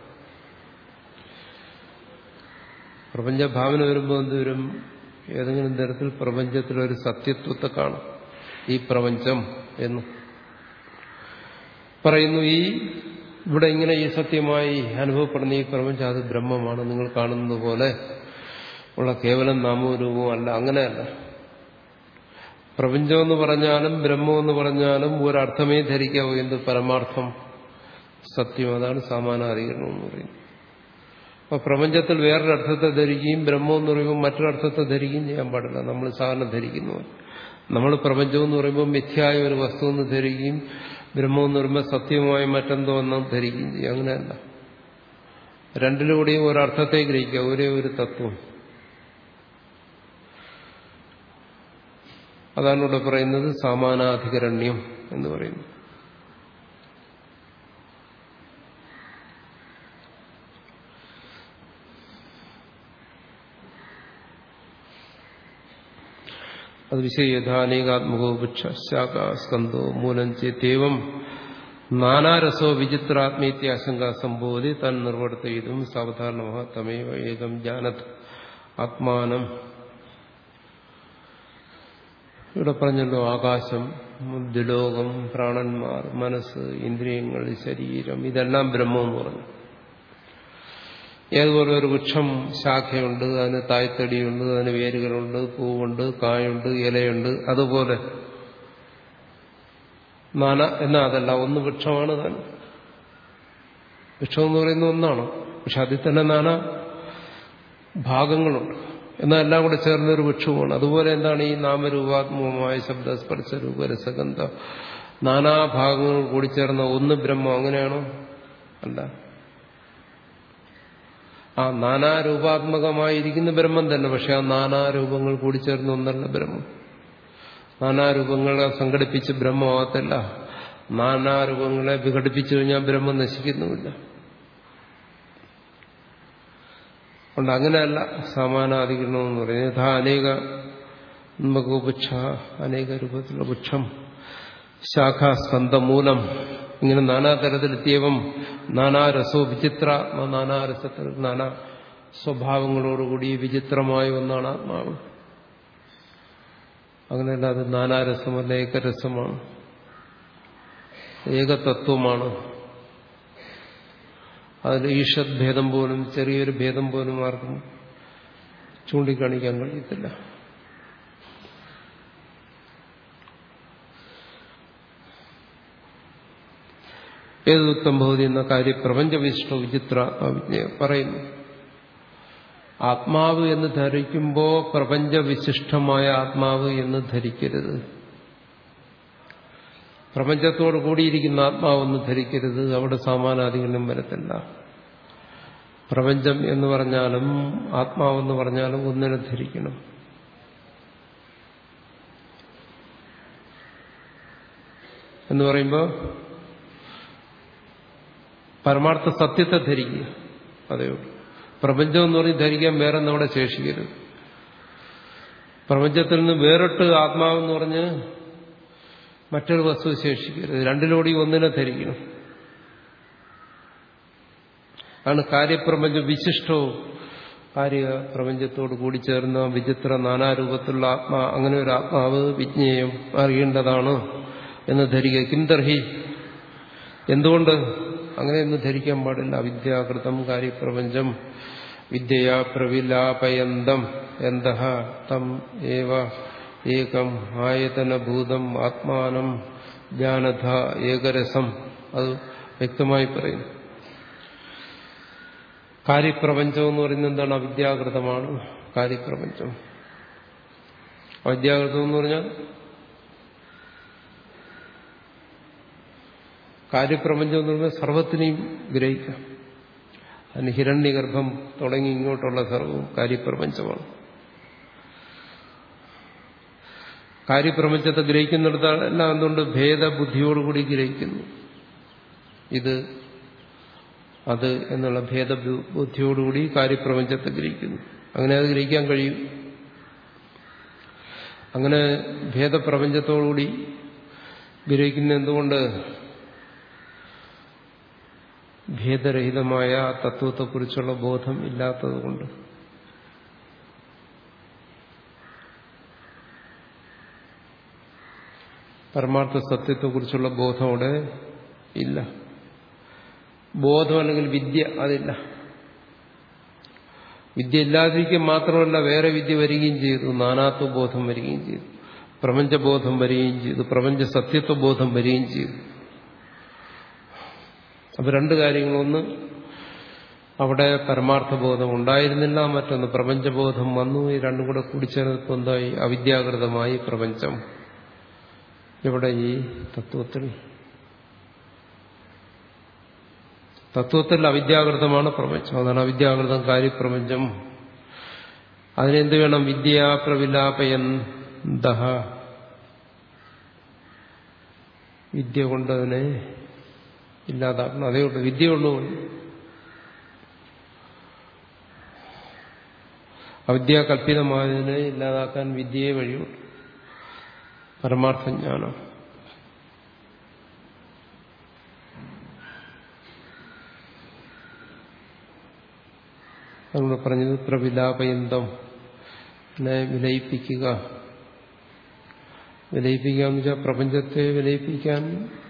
പ്രപഞ്ച ഭാവന വരുമ്പോൾ എന്തുവരും ഏതെങ്കിലും തരത്തിൽ പ്രപഞ്ചത്തിലൊരു സത്യത്വത്തെ കാണും ഈ പ്രപഞ്ചം എന്ന് പറയുന്നു ഈ ഇവിടെ ഇങ്ങനെ ഈ സത്യമായി അനുഭവപ്പെടുന്ന ഈ പ്രപഞ്ചം അത് ബ്രഹ്മമാണ് നിങ്ങൾ കാണുന്നത് പോലെ ഉള്ള കേവലം നാമവും രൂപവും അല്ല അങ്ങനെയല്ല പ്രപഞ്ചമെന്ന് പറഞ്ഞാലും ബ്രഹ്മമെന്ന് പറഞ്ഞാലും ഒരർത്ഥമേ ധരിക്കാവൂ എന്ത് പരമാർത്ഥം സത്യം അതാണ് സമാനാധികരണം എന്ന് പറയുന്നത് അപ്പൊ പ്രപഞ്ചത്തിൽ വേറൊരർത്ഥത്തെ ധരിക്കുകയും ബ്രഹ്മം എന്ന് പറയുമ്പോൾ മറ്റൊരർത്ഥത്തെ ധരിക്കുകയും ചെയ്യാൻ പാടില്ല നമ്മൾ സാധാരണ ധരിക്കുന്നു നമ്മൾ പ്രപഞ്ചം എന്ന് പറയുമ്പോൾ മിഥ്യായ ഒരു വസ്തു എന്ന് ധരിക്കുകയും ബ്രഹ്മം എന്ന് പറയുമ്പോൾ സത്യമായ മറ്റെന്തോ എന്ന് ധരിക്കുകയും ചെയ്യും അങ്ങനെയല്ല രണ്ടിലൂടെയും ഒരർത്ഥത്തെ ഗ്രഹിക്കുക ഒരേ ഒരു തത്വം അതാണ് ഇവിടെ പറയുന്നത് സമാനാധികരണ്യം എന്ന് പറയുന്നു അത് വിഷയഥാനേകാത്മകോ വൃക്ഷ ശാഖ സ്കന്ധോ മൂലം ചേത്യവം നാനാരസോ വിചിത്രാത്മീത്യ ആശങ്ക സംബോധി തൻ നിർവർത്തയിതും സാവധാരണ തമേവ ഏകം ജാനത് ആത്മാനം ഇവിടെ പറഞ്ഞല്ലോ ആകാശം ദ്വിലോകം പ്രാണന്മാർ മനസ്സ് ഇന്ദ്രിയങ്ങൾ ശരീരം ഇതെല്ലാം ബ്രഹ്മം എന്ന് പറഞ്ഞു ഏതുപോലെ ഒരു വൃക്ഷം ശാഖയുണ്ട് അതിന് തായ്തടിയുണ്ട് അതിന് വേരുകളുണ്ട് പൂവുണ്ട് കായുണ്ട് ഇലയുണ്ട് അതുപോലെ നാന എന്നാ അതല്ല ഒന്ന് വൃക്ഷമാണ് താൻ വൃക്ഷം എന്ന് പറയുന്ന ഒന്നാണ് പക്ഷെ അതിൽ തന്നെ നാനാ ഭാഗങ്ങളുണ്ട് എന്നാൽ എല്ലാം കൂടെ ചേർന്നൊരു വൃക്ഷവുമാണ് അതുപോലെ എന്താണ് ഈ നാമരൂപാത്മകമായ ശബ്ദസ്പർശ രൂപരസഗന്ധ നാനാഭാഗങ്ങൾ കൂടി ചേർന്ന ഒന്ന് ബ്രഹ്മം അങ്ങനെയാണോ അല്ല ആ നാനാരൂപാത്മകമായിരിക്കുന്ന ബ്രഹ്മം തന്നെ പക്ഷെ ആ നാനാരൂപങ്ങൾ കൂടി ചേർന്ന് ഒന്നല്ല ബ്രഹ്മം നാനാരൂപങ്ങളെ സംഘടിപ്പിച്ച് ബ്രഹ്മമാകത്തില്ല നാനാരൂപങ്ങളെ വിഘടിപ്പിച്ചു കഴിഞ്ഞാൽ ബ്രഹ്മം നശിക്കുന്നുമില്ല അതുകൊണ്ട് അങ്ങനെയല്ല സമാനാധികരണം എന്ന് പറയുന്നത് യഥാ അനേക നമുക്ക് വൃക്ഷ അനേക രൂപത്തിലുള്ള വൃക്ഷം ശാഖാസ്കന്ധമൂലം ഇങ്ങനെ നാനാതരത്തിലെത്തിയവം നാനാരസോ വിചിത്ര നാനാരസത്തിൽ നാനാ സ്വഭാവങ്ങളോടുകൂടി വിചിത്രമായ ഒന്നാണ് ആത്മാവ് അങ്ങനെയല്ല അത് നാനാരസമല്ല ഏകരസമാണ് ഏകതത്വമാണ് അതിൽ ഈഷത് ഭേദം പോലും ചെറിയൊരു ഭേദം പോലും ആർക്കും ചൂണ്ടിക്കാണിക്കാൻ കഴിയത്തില്ല ഏതുത്തം ഭവതി എന്ന കാര്യം പ്രപഞ്ചവിശിഷ്ട വിചിത്ര പറയുന്നു ആത്മാവ് എന്ന് ധരിക്കുമ്പോൾ പ്രപഞ്ചവിശിഷ്ടമായ ആത്മാവ് എന്ന് ധരിക്കരുത് പ്രപഞ്ചത്തോട് കൂടിയിരിക്കുന്ന ആത്മാവെന്ന് ധരിക്കരുത് അവിടെ സമാനാധികരണം വരത്തില്ല പ്രപഞ്ചം എന്ന് പറഞ്ഞാലും ആത്മാവെന്ന് പറഞ്ഞാലും ഒന്നിനെ ധരിക്കണം എന്ന് പറയുമ്പോൾ പരമാർത്ഥ സത്യത്തെ ധരിക്കുക അതേ ഉള്ളൂ പ്രപഞ്ചം എന്ന് പറഞ്ഞ് ധരിക്കാൻ വേറെ നമ്മുടെ ശേഷിക്കരുത് പ്രപഞ്ചത്തിൽ നിന്ന് വേറിട്ട് ആത്മാവെന്ന് പറഞ്ഞ് മറ്റൊരു വസ്തു ശേഷിക്കരുത് രണ്ടിലൂടെ ഒന്നിനെ ധരിക്കണം ആണ് കാര്യപ്രപഞ്ചം വിശിഷ്ടവും കാര്യ പ്രപഞ്ചത്തോട് കൂടി ചേർന്ന വിചിത്ര നാനാരൂപത്തിലുള്ള ആത്മാ അങ്ങനെ ഒരു ആത്മാവ് വിജ്ഞേയം അറിയേണ്ടതാണ് എന്ന് ധരിക്കുക കിന്തർഹി എന്തുകൊണ്ട് അങ്ങനെയൊന്നും ധരിക്കാൻ പാടില്ല അവിദ്യാകൃതം കാര്യപ്രപഞ്ചം വിദ്യയാ പ്രവിലാപയന്തം എന്തഹ തം ഏവ ഏകം ആയതനഭൂതം ആത്മാനം ജാനധ ഏകരസം അത് വ്യക്തമായി പറയുന്നു കാര്യപ്രപഞ്ചം എന്ന് പറയുന്നത് എന്താണ് അവിദ്യാകൃതമാണ് കാര്യപ്രപഞ്ചം അവിദ്യാകൃതം എന്ന് പറഞ്ഞാൽ കാര്യപ്രപഞ്ചം എന്ന് പറഞ്ഞാൽ സർവത്തിനെയും ഗ്രഹിക്കാം അതിന് ഹിരണ്യഗർഭം തുടങ്ങി ഇങ്ങോട്ടുള്ള സർവവും കാര്യപ്രപഞ്ചമാണ് കാര്യപ്രപഞ്ചത്തെ ഗ്രഹിക്കുന്നിടത്തെല്ലാം എന്തുകൊണ്ട് ഭേദബുദ്ധിയോടുകൂടി ഗ്രഹിക്കുന്നു ഇത് അത് എന്നുള്ള ഭേദബുദ്ധിയോടുകൂടി കാര്യപ്രപഞ്ചത്തെ ഗ്രഹിക്കുന്നു അങ്ങനെ അത് ഗ്രഹിക്കാൻ കഴിയും അങ്ങനെ ഭേദപ്രപഞ്ചത്തോടുകൂടി ഗ്രഹിക്കുന്ന എന്തുകൊണ്ട് ഭേദരഹിതമായ തത്വത്തെക്കുറിച്ചുള്ള ബോധം ഇല്ലാത്തതുകൊണ്ട് പരമാർത്ഥ സത്യത്തെക്കുറിച്ചുള്ള ബോധം അവിടെ ഇല്ല ബോധം അല്ലെങ്കിൽ വിദ്യ അതില്ല വിദ്യ ഇല്ലാതിരിക്കുക മാത്രമല്ല വേറെ വിദ്യ വരികയും ചെയ്തു നാനാത്വ ബോധം വരികയും ചെയ്തു പ്രപഞ്ചബോധം വരികയും ചെയ്തു പ്രപഞ്ച സത്യത്വ ബോധം വരികയും ചെയ്തു അപ്പൊ രണ്ട് കാര്യങ്ങളൊന്ന് അവിടെ പരമാർത്ഥബോധം ഉണ്ടായിരുന്നില്ല മറ്റൊന്ന് പ്രപഞ്ചബോധം വന്നു ഈ രണ്ടും കൂടെ കൂടിച്ചേർന്നപ്പോൾ എന്തായി അവിദ്യാകൃതമായി പ്രപഞ്ചം ഇവിടെ ഈ തത്വത്തിൽ തത്വത്തിൽ അവിദ്യാകൃതമാണ് പ്രപഞ്ചം അതാണ് അവിദ്യാകൃതം കാര്യപ്രപഞ്ചം അതിനെന്ത് വേണം വിദ്യാ പ്രവിലാപയന്ത വിദ്യ കൊണ്ട് അതിനെ ഇല്ലാതാക്കണം അതേ ഉള്ളൂ വിദ്യ ഉള്ളതുകൊണ്ട് അവിദ്യാകല്പിതമായതിനെ ഇല്ലാതാക്കാൻ വിദ്യയെ വഴിയുള്ളൂ പരമാർത്ഥജ്ഞാനം നമ്മൾ പറഞ്ഞത് പ്രവിലാപയന്തം വിലയിപ്പിക്കുക വിലയിപ്പിക്കുക എന്ന് വെച്ചാൽ പ്രപഞ്ചത്തെ വിലയിപ്പിക്കാൻ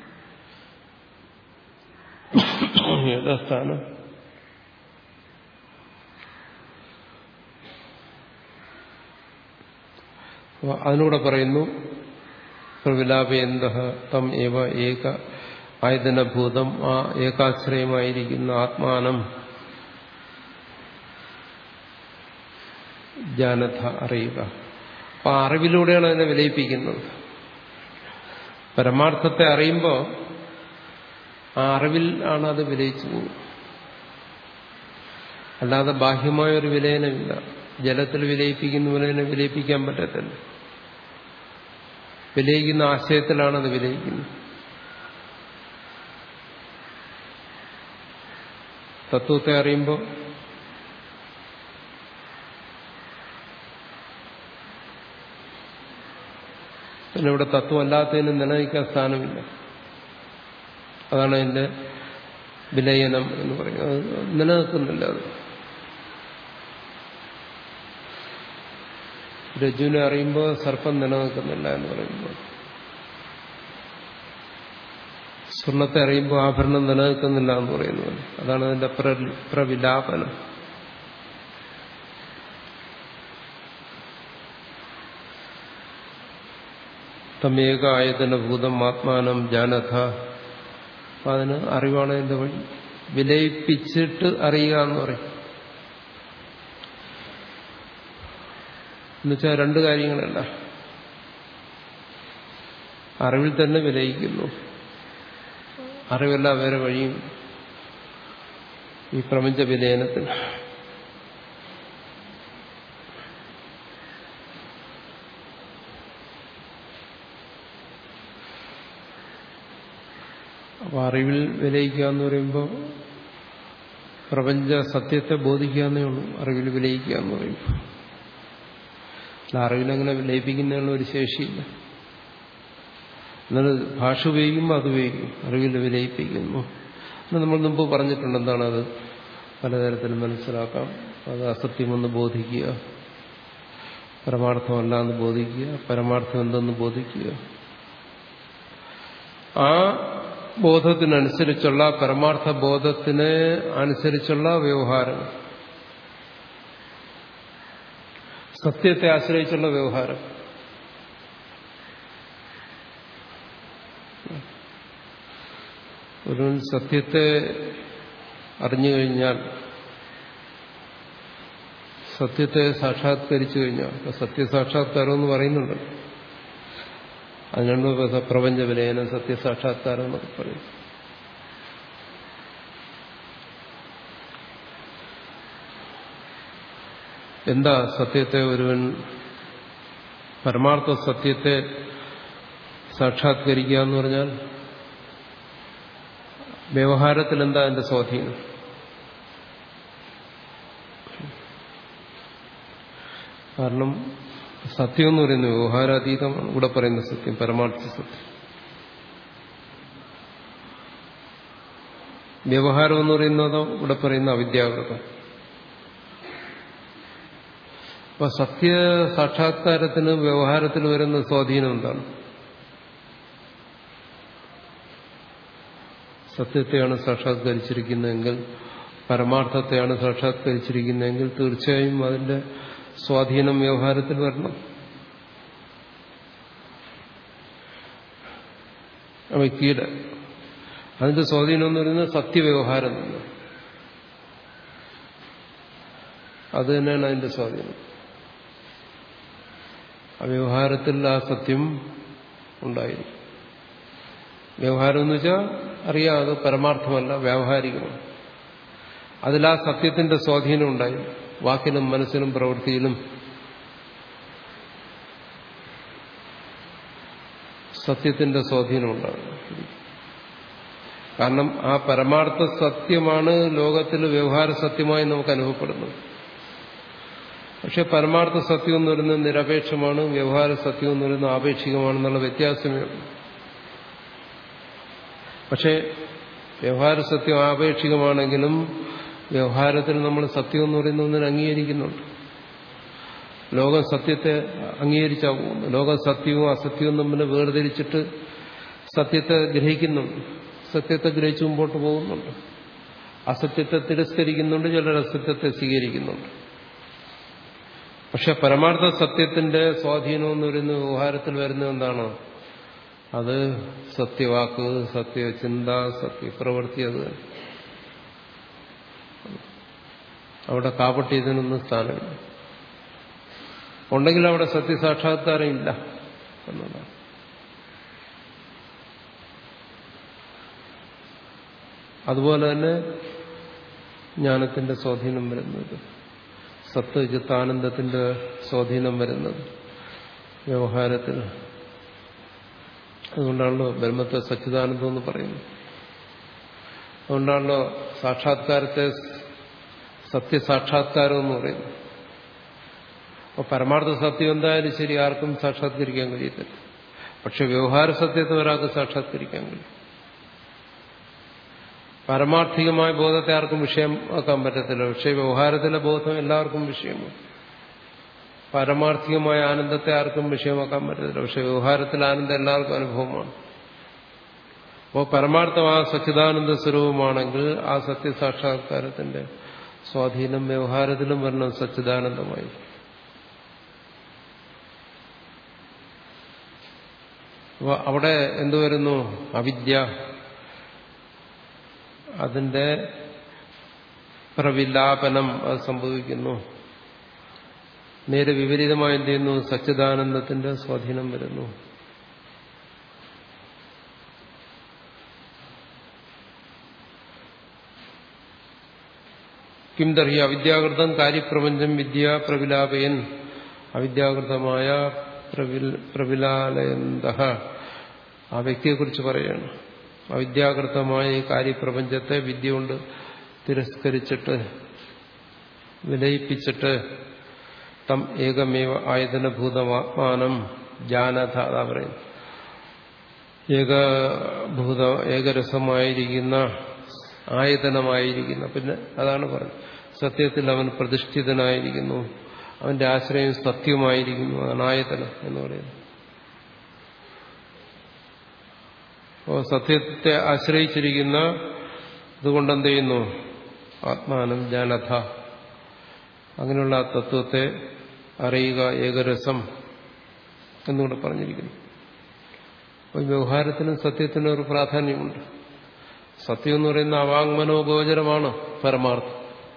ഏതാ സ്ഥാനം അതിലൂടെ പറയുന്നു പ്രവിലാപയന്ത തം ഏവ ഏക ആയതനഭൂതം ആ ഏകാശ്രയമായിരിക്കുന്ന ആത്മാനം ജാനത അറിയുക അപ്പൊ ആ അറിവിലൂടെയാണ് അതിനെ വിലയിപ്പിക്കുന്നത് പരമാർത്ഥത്തെ അറിയുമ്പോൾ ആ അറിവിൽ ആണ് അത് വിലയിച്ചു പോകുന്നത് അല്ലാതെ ബാഹ്യമായ ഒരു വിലയനമില്ല ജലത്തിൽ വിലയിപ്പിക്കുന്ന പോലെ വിലയിപ്പിക്കാൻ പറ്റത്തില്ല വിലയിക്കുന്ന ആശയത്തിലാണ് അത് വിലയിക്കുന്നത് തത്വത്തെ അറിയുമ്പോൾ പിന്നെ ഇവിടെ തത്വമല്ലാത്തതിന് നിലനിൽക്കാൻ സ്ഥാനമില്ല അതാണ് അതിന്റെ വിലയനം എന്ന് പറയുന്നത് അത് നിലനിൽക്കുന്നില്ല അത് രജ്ജുവിനെ അറിയുമ്പോൾ സർപ്പം നിലനിൽക്കുന്നില്ല എന്ന് പറയുമ്പോൾ സ്വർണത്തെ അറിയുമ്പോൾ ആഭരണം നിലനിൽക്കുന്നില്ല എന്ന് പറയുന്നത് അതാണ് അതിന്റെ പ്രവിലാപനം തമേക ആയതനഭൂതം ആത്മാനം ജാനഥ അപ്പൊ അതിന് അറിവാണ് അതിന്റെ വഴി വിലയിപ്പിച്ചിട്ട് അറിയുക എന്ന് പറയും എന്നുവെച്ചാൽ രണ്ട് കാര്യങ്ങളല്ല അറിവിൽ തന്നെ വിലയിക്കുന്നു അറിവല്ല വേറെ വഴിയും ഈ പ്രപഞ്ച വിലയനത്തിന് അപ്പൊ അറിവിൽ വിലയിക്കുക എന്ന് പറയുമ്പോൾ പ്രപഞ്ച സത്യത്തെ ബോധിക്കുക എന്നേ ഉള്ളൂ അറിവിൽ വിലയിക്കുക എന്ന് പറയുമ്പോൾ അല്ല അറിവിലങ്ങനെ വിലയിപ്പിക്കുന്നതിനുള്ള ഒരു ശേഷിയില്ല എന്നാൽ ഭാഷ ഉപയോഗിക്കുമ്പോൾ അത് ഉപയോഗിക്കും അറിവിൽ വിലയിപ്പിക്കുന്നു എന്ന് നമ്മൾ മുമ്പ് പറഞ്ഞിട്ടുണ്ട് എന്താണ് അത് പലതരത്തിൽ മനസ്സിലാക്കാം അത് അസത്യമെന്ന് ബോധിക്കുക പരമാർത്ഥമല്ല എന്ന് ബോധിക്കുക പരമാർത്ഥം എന്തെന്ന് ബോധിക്കുക ആ ബോധത്തിനനുസരിച്ചുള്ള പരമാർത്ഥ ബോധത്തിന് അനുസരിച്ചുള്ള വ്യവഹാരം സത്യത്തെ ആശ്രയിച്ചുള്ള വ്യവഹാരം ഒരു സത്യത്തെ അറിഞ്ഞു കഴിഞ്ഞാൽ സത്യത്തെ സാക്ഷാത്കരിച്ചു കഴിഞ്ഞാൽ സത്യസാക്ഷാത്കാരം എന്ന് പറയുന്നുണ്ട് അതിനാണ് പ്രപഞ്ച വിലയനം സത്യസാക്ഷാത്കാരം എന്നൊക്കെ പറയും എന്താ സത്യത്തെ ഒരുവൻ പരമാർത്ഥ സത്യത്തെ സാക്ഷാത്കരിക്കുക എന്ന് പറഞ്ഞാൽ വ്യവഹാരത്തിൽ എന്താ അതിന്റെ സ്വാധീനം കാരണം സത്യം എന്ന് പറയുന്നത് വ്യവഹാരാതീതമാണ് ഇവിടെ പറയുന്ന സത്യം പരമാർത്ഥ സത്യം വ്യവഹാരം എന്ന് പറയുന്നതോ ഇവിടെ പറയുന്ന അവിദ്യാകൃതം അപ്പൊ സത്യ സാക്ഷാത്കാരത്തിന് വ്യവഹാരത്തിൽ വരുന്ന സ്വാധീനം എന്താണ് സത്യത്തെയാണ് സാക്ഷാത്കരിച്ചിരിക്കുന്നതെങ്കിൽ പരമാർത്ഥത്തെയാണ് സാക്ഷാത്കരിച്ചിരിക്കുന്നതെങ്കിൽ തീർച്ചയായും അതിന്റെ സ്വാധീനം വ്യവഹാരത്തിൽ വരണം വ്യക്തിയുടെ അതിന്റെ സ്വാധീനം എന്ന് പറയുന്നത് സത്യവ്യവഹാരം തന്നെ അത് തന്നെയാണ് അതിന്റെ സ്വാധീനം ആ വ്യവഹാരത്തിൽ ആ സത്യം ഉണ്ടായിരിക്കും വ്യവഹാരം എന്ന് വെച്ചാൽ അറിയാം അത് പരമാർത്ഥമല്ല വ്യാവഹാരികമാണ് അതിൽ ആ സത്യത്തിന്റെ സ്വാധീനം ഉണ്ടായി വാക്കിലും മനസ്സിലും പ്രവൃത്തിയിലും സത്യത്തിന്റെ സ്വാധീനം ഉണ്ടാകും കാരണം ആ പരമാർത്ഥ സത്യമാണ് ലോകത്തിൽ വ്യവഹാര സത്യമായി നമുക്ക് അനുഭവപ്പെടുന്നത് പക്ഷെ പരമാർത്ഥ സത്യം എന്ന് പറയുന്നത് നിരപേക്ഷമാണ് വ്യവഹാര സത്യം എന്ന് പറയുന്നത് ആപേക്ഷികമാണെന്നുള്ള വ്യത്യാസമേ ഉള്ളൂ പക്ഷേ വ്യവഹാര സത്യം ആപേക്ഷികമാണെങ്കിലും വ്യവഹാരത്തിൽ നമ്മൾ സത്യം എന്ന് പറയുന്ന ഒന്നിനെ അംഗീകരിക്കുന്നുണ്ട് ലോക സത്യത്തെ അംഗീകരിച്ചാ പോകുന്നു ലോക സത്യവും അസത്യവും തമ്മിൽ വേർതിരിച്ചിട്ട് സത്യത്തെ ഗ്രഹിക്കുന്നുണ്ട് സത്യത്തെ ഗ്രഹിച്ചു മുമ്പോട്ട് പോകുന്നുണ്ട് അസത്യത്തെ തിരസ്കരിക്കുന്നുണ്ട് ചിലർ അസത്യത്തെ സ്വീകരിക്കുന്നുണ്ട് പക്ഷെ പരമാർത്ഥ സത്യത്തിന്റെ സ്വാധീനം എന്ന് പറയുന്ന വ്യവഹാരത്തിൽ വരുന്നത് എന്താണ് അത് സത്യവാക്ക് സത്യചിന്ത സത്യപ്രവൃത്തി അത് അവിടെ കാപ്പട്ടിയതിനൊന്നും സ്ഥാനമില്ല ഉണ്ടെങ്കിൽ അവിടെ സത്യസാക്ഷാത്കാരം ഇല്ല എന്നതാണ് അതുപോലെ തന്നെ ജ്ഞാനത്തിന്റെ സ്വാധീനം വരുന്നത് സത്ത് ചിത്താനന്ദത്തിന്റെ സ്വാധീനം വരുന്നത് വ്യവഹാരത്തിൽ അതുകൊണ്ടാണല്ലോ ബ്രഹ്മത്തെ സച്ചിദാനന്ദം എന്ന് പറയുന്നത് അതുകൊണ്ടാണല്ലോ സാക്ഷാത്കാരത്തെ സത്യസാക്ഷാത്കാരം എന്ന് പറയുന്നത് അപ്പോൾ പരമാർത്ഥ സത്യം എന്തായാലും ശരി ആർക്കും സാക്ഷാത്കരിക്കാൻ കഴിയത്തില്ല പക്ഷെ വ്യവഹാര സത്യത്തെ ഒരാൾക്ക് സാക്ഷാത്കരിക്കാൻ കഴിയും പരമാർത്ഥികമായ ബോധത്തെ ആർക്കും വിഷയമാക്കാൻ പറ്റത്തില്ല പക്ഷെ വ്യവഹാരത്തിലെ ബോധം എല്ലാവർക്കും വിഷയമാണ് പാരമാർത്ഥികമായ ആനന്ദത്തെ ആർക്കും വിഷയമാക്കാൻ പറ്റത്തില്ല പക്ഷെ വ്യവഹാരത്തിൽ ആനന്ദം എല്ലാവർക്കും അനുഭവമാണ് അപ്പോൾ പരമാർത്ഥമായ സച്ചിദാനന്ദ സ്വരൂപമാണെങ്കിൽ ആ സത്യസാക്ഷാത്കാരത്തിന്റെ സ്വാധീനം വ്യവഹാരത്തിലും വരണം സച്ചിദാനന്ദമായി അപ്പോൾ അവിടെ എന്തു വരുന്നു അവിദ്യ അതിന്റെ പ്രവിലാപനം അത് സംഭവിക്കുന്നു നേരെ വിപരീതമായി എന്ത് ചെയ്യുന്നു സച്ചിദാനന്ദത്തിന്റെ സ്വാധീനം വരുന്നു കിം തർഹി അവിദ്യാകൃതം കാര്യപ്രപഞ്ചം വിദ്യ പ്രവിലാപയൻ അവിദ്യാകൃതമായ പ്രവിലാലയന്ത ആ വ്യക്തിയെക്കുറിച്ച് പറയുകയാണ് അവിദ്യാകൃതമായ ഈ കാര്യപ്രപഞ്ചത്തെ വിദ്യ കൊണ്ട് തിരസ്കരിച്ചിട്ട് വിലയിപ്പിച്ചിട്ട് തം ഏകമേവ ആയതനഭൂതമാത്മാനം ജാനത അതാ പറയുന്നു ഏകഭൂത ഏകരസമായിരിക്കുന്ന ആയതനമായിരിക്കുന്ന പിന്നെ അതാണ് പറഞ്ഞത് സത്യത്തിൽ അവൻ പ്രതിഷ്ഠിതനായിരിക്കുന്നു അവന്റെ ആശ്രയം സത്യമായിരിക്കുന്നു അതാണ് ആയതനം എന്ന് പറയുന്നത് അപ്പോൾ സത്യത്തെ ആശ്രയിച്ചിരിക്കുന്ന ഇതുകൊണ്ട് എന്ത് ചെയ്യുന്നു ആത്മാനം ജാനഥ അങ്ങനെയുള്ള ആ തത്വത്തെ അറിയുക ഏകരസം എന്നുകൂടെ പറഞ്ഞിരിക്കുന്നു അപ്പോൾ വ്യവഹാരത്തിനും സത്യത്തിനും ഒരു പ്രാധാന്യമുണ്ട് സത്യം എന്ന് പറയുന്ന അവാങ്മനോഗോചരമാണ് പരമാർത്ഥം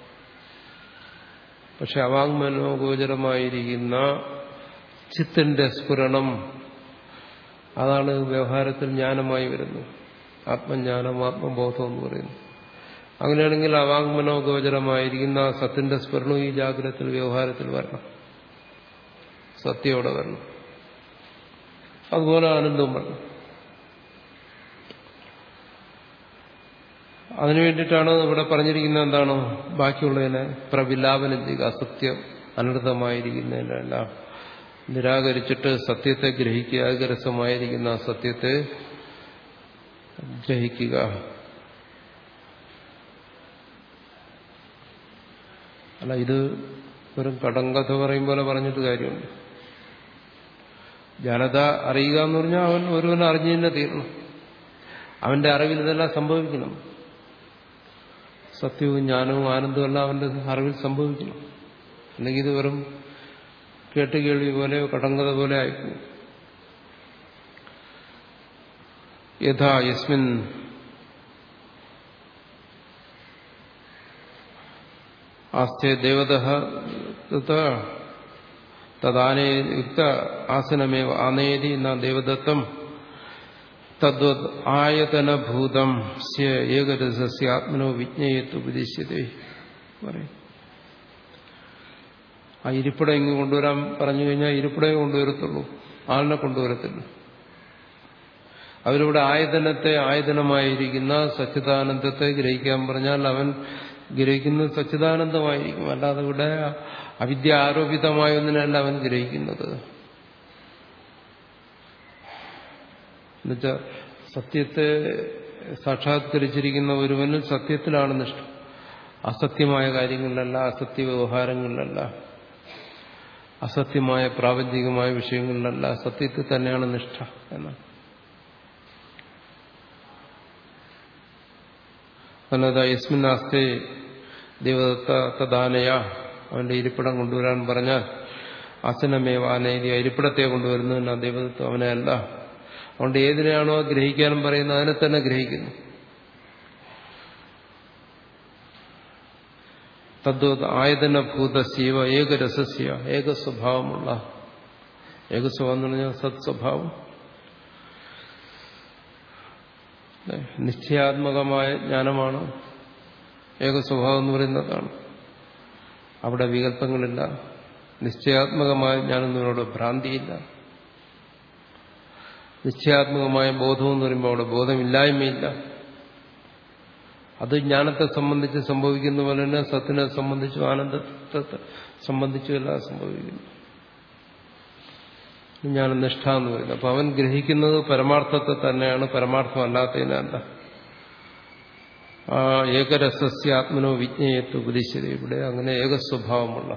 പക്ഷെ അവാങ്മനോഗോചരമായിരിക്കുന്ന ചിത്തിന്റെ സ്ഫുരണം അതാണ് വ്യവഹാരത്തിൽ ജ്ഞാനമായി വരുന്നത് ആത്മജ്ഞാനം ആത്മബോധം എന്ന് പറയുന്നു അങ്ങനെയാണെങ്കിൽ അവാങ്മനോഗോചരമായിരിക്കുന്ന ആ സത്തിന്റെ സ്ഫുരണം ഈ ജാഗ്രതത്തിൽ വ്യവഹാരത്തിൽ വരണം സത്യോടെ വരണം അതുപോലെ ആനന്ദവും വരണം അതിനു വേണ്ടിയിട്ടാണ് ഇവിടെ പറഞ്ഞിരിക്കുന്നത് എന്താണ് ബാക്കിയുള്ളതിനെ പ്രവിലാപനം ചെയ്യുക അസത്യം അനർത്ഥമായിരിക്കുന്നതിനെല്ലാം നിരാകരിച്ചിട്ട് സത്യത്തെ ഗ്രഹിക്കുക ഏകരസമായിരിക്കുന്ന ആ സത്യത്തെ ഗ്രഹിക്കുക അല്ല ഇത് ഒരു കടങ്കഥ പറയും പോലെ പറഞ്ഞിട്ട് കാര്യമുണ്ട് ജനത അറിയുക എന്ന് പറഞ്ഞാൽ അവൻ ഒരുവൻ അറിഞ്ഞു തന്നെ തീരണം അവന്റെ അറിവിൽ ഇതെല്ലാം സംഭവിക്കണം സത്യവും ജ്ഞാനവും ആനന്ദവും എല്ലാം അവന്റെ അറിവിൽ സംഭവിക്കണം അല്ലെങ്കിൽ ഇത് വെറും കേട്ടുകേൾവി പോലെ കടങ്കഥ പോലെ ആയിപ്പോകും യഥാ യസ്മിൻ ആസ്തേ ദേവത തദാനേ യുക്ത ആസനമേവ ആനേതി ന ദേവദത്തം തദ്വത് ആയതനഭൂതം സ്യ ഏകരസസ്യ ആത്മനോ വിജ്ഞേയത്വ ഉപദേശിച്ചതേ പറയും ആ ഇരിപ്പിടം ഇങ്ങ് കൊണ്ടുവരാൻ പറഞ്ഞു കഴിഞ്ഞാൽ ഇരിപ്പിടമേ കൊണ്ടുവരത്തുള്ളൂ ആളിനെ കൊണ്ടുവരത്തില്ല അവരിവിടെ ആയതനത്തെ ആയതനമായിരിക്കുന്ന സച്ചിദാനന്ദത്തെ ഗ്രഹിക്കാൻ പറഞ്ഞാൽ അവൻ ഗ്രഹിക്കുന്നത് സച്ചിദാനന്ദമായിരിക്കും അല്ലാതെ ഇവിടെ അവിദ്യ ആരോപിതമായ ഒന്നിനല്ല അവൻ ഗ്രഹിക്കുന്നത് എന്നുവെച്ചാൽ സത്യത്തെ സാക്ഷാത്കരിച്ചിരിക്കുന്ന ഒരുവന് സത്യത്തിലാണ് നിഷ്ഠ അസത്യമായ കാര്യങ്ങളിലല്ല അസത്യ വ്യവഹാരങ്ങളിലല്ല അസത്യമായ പ്രാപഞ്ചികമായ വിഷയങ്ങളിലല്ല സത്യത്തിൽ തന്നെയാണ് നിഷ്ഠ എന്നാണ് അല്ലാതെ യസ്മിനാസ്തേ ദേവദത്ത തദാനയ അവന്റെ ഇരിപ്പിടം കൊണ്ടുവരാൻ പറഞ്ഞാൽ അസനമേവ ആനയിരി ഇരിപ്പിടത്തെ കൊണ്ടുവരുന്നതിന് ആ ദേവദത്വം അവനെ അല്ല അതുകൊണ്ട് ഏതിനെയാണോ ഗ്രഹിക്കാനും പറയുന്നത് അതിനെ തന്നെ ഗ്രഹിക്കുന്നു തദ്വത് ആയതനഭൂത ശിവ ഏകരസസ്യ ഏകസ്വഭാവമുള്ള ഏകസ്വഭാവം എന്ന് പറഞ്ഞാൽ സത്സ്വഭാവം നിശ്ചയാത്മകമായ ജ്ഞാനമാണ് ഏകസ്വഭാവം എന്ന് പറയുന്നതാണ് അവിടെ വികല്പങ്ങളില്ല നിശ്ചയാത്മകമായ ജ്ഞാനം എന്ന് പറയുമ്പോൾ ഭ്രാന്തിയില്ല നിശ്ചയാത്മകമായ ബോധം എന്ന് പറയുമ്പോൾ അവിടെ ബോധമില്ലായ്മയില്ല അത് ജ്ഞാനത്തെ സംബന്ധിച്ച് സംഭവിക്കുന്ന പോലെ തന്നെ സത്തിനെ സംബന്ധിച്ചും ആനന്ദത്തെ സംബന്ധിച്ചും എല്ലാം സംഭവിക്കുന്നു ജ്ഞാനനിഷ്ഠ എന്ന് പറയുന്നത് അപ്പൊ അവൻ ഗ്രഹിക്കുന്നത് പരമാർത്ഥത്തെ തന്നെയാണ് പരമാർത്ഥമല്ലാത്തതിനല്ല ആ ഏകരസസ്യ ആത്മനോ വിജ്ഞേയത്വ ഉപദേശിച്ചത് ഇവിടെ അങ്ങനെ ഏകസ്വഭാവമുള്ള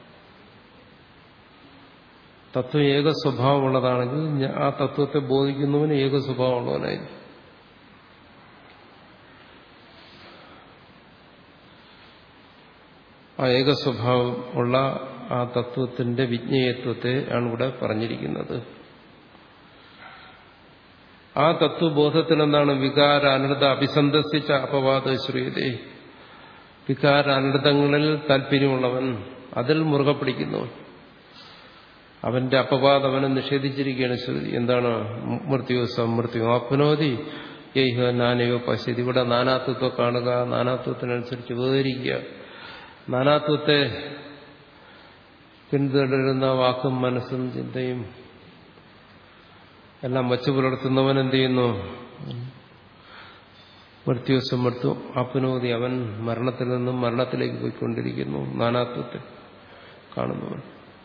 തത്വം ഏക സ്വഭാവമുള്ളതാണെങ്കിൽ ആ തത്വത്തെ ബോധിക്കുന്നവന് ഏക സ്വഭാവമുള്ളവനായിരിക്കും ആ ഏക സ്വഭാവം ഉള്ള ആ തത്വത്തിന്റെ വിജ്ഞേയത്വത്തെ ആണ് ഇവിടെ പറഞ്ഞിരിക്കുന്നത് ആ തത്വബോധത്തിൽ എന്താണ് വികാര അനൃത അഭിസന്ധസിച്ച അപവാദ ശ്രീതേ വികാര അനൃതങ്ങളിൽ താല്പര്യമുള്ളവൻ അതിൽ മുറുകെ പിടിക്കുന്നവൻ അവന്റെ അപവാദം അവനെ നിഷേധിച്ചിരിക്കുകയാണ് ശ്രുതി എന്താണ് മൃത്യു സമൃത്യു ആപ്നോതി യൈഹ നാനയോ പശ്യതി ഇവിടെ നാനാത്വത്തെ കാണുക നാനാത്വത്തിനനുസരിച്ച് വേദരിക്കുക നാനാത്വത്തെ പിന്തുടരുന്ന വാക്കും മനസ്സും ചിന്തയും എല്ലാം വച്ചു പുലർത്തുന്നവൻ എന്ത് ചെയ്യുന്നു മൃത്യു സമൃത്തു ആപ്നോതി അവൻ മരണത്തിൽ നിന്നും മരണത്തിലേക്ക് പോയിക്കൊണ്ടിരിക്കുന്നു നാനാത്വത്തെ കാണുന്നവൻ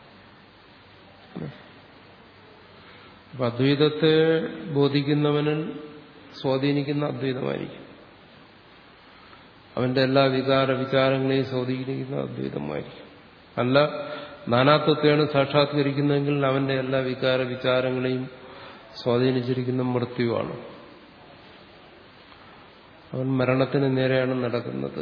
അപ്പൊ അദ്വൈതത്തെ ബോധിക്കുന്നവനിൽ സ്വാധീനിക്കുന്ന അദ്വൈതമായിരിക്കും അവന്റെ എല്ലാ വികാര വിചാരങ്ങളെയും സ്വാധീനിക്കുന്ന അദ്വൈതമായിരിക്കും അല്ല നാനാത്വത്തെയാണ് സാക്ഷാത്കരിക്കുന്നതെങ്കിൽ അവന്റെ എല്ലാ വികാര വിചാരങ്ങളെയും സ്വാധീനിച്ചിരിക്കുന്ന മൃത്യുവാണ് അവൻ മരണത്തിന് നേരെയാണ് നടക്കുന്നത്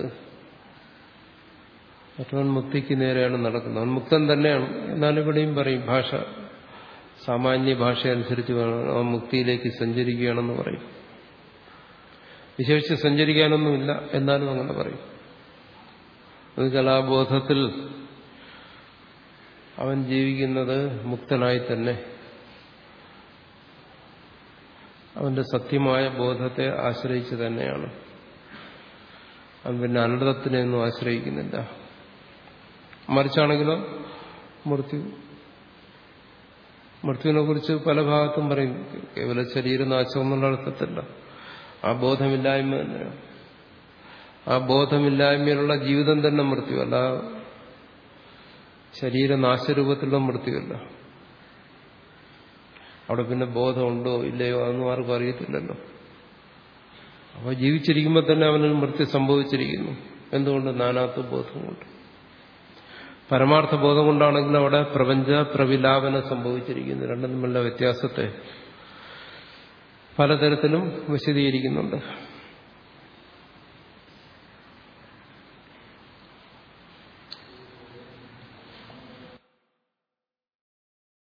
മറ്റവൻ മുക്തിക്ക് നേരെയാണ് നടക്കുന്നത് അവൻ മുക്തൻ തന്നെയാണ് എന്നാലും ഇവിടെയും പറയും ഭാഷ സാമാന്യ ഭാഷ അനുസരിച്ച് അവൻ മുക്തിയിലേക്ക് സഞ്ചരിക്കുകയാണെന്ന് പറയും വിശേഷിച്ച് സഞ്ചരിക്കാനൊന്നുമില്ല എന്നാലും അങ്ങനെ പറയും അത് കലാബോധത്തിൽ അവൻ ജീവിക്കുന്നത് മുക്തനായി തന്നെ അവന്റെ സത്യമായ ബോധത്തെ ആശ്രയിച്ച് തന്നെയാണ് അവൻ പിന്നെ അനർത്ഥത്തിനെയൊന്നും ആശ്രയിക്കുന്നില്ല മറിച്ചാണെങ്കിലോ മൃത്യു മൃത്യുവിനെ കുറിച്ച് പല ഭാഗത്തും പറയും കേവല ശരീരനാശം എന്നുള്ള അർത്ഥത്തില്ല ആ ബോധമില്ലായ്മ തന്നെയാണ് ആ ബോധമില്ലായ്മയിലുള്ള ജീവിതം തന്നെ മൃത്യു അല്ല ശരീരനാശരൂപത്തിലുള്ള മൃത്യുവല്ല അവിടെ പിന്നെ ബോധമുണ്ടോ ഇല്ലയോ അതൊന്നും ആർക്കും അറിയത്തില്ലല്ലോ അപ്പോൾ ജീവിച്ചിരിക്കുമ്പോൾ തന്നെ അവനിൽ മൃത്യു സംഭവിച്ചിരിക്കുന്നു എന്തുകൊണ്ട് നാനാത്വ ബോധം കൊണ്ട് പരമാർത്ഥ ബോധം കൊണ്ടാണെങ്കിൽ അവിടെ പ്രപഞ്ച പ്രവിലാപനം സംഭവിച്ചിരിക്കുന്നു രണ്ടും തമ്മിലുള്ള വ്യത്യാസത്തെ പലതരത്തിലും വിശദീകരിക്കുന്നുണ്ട്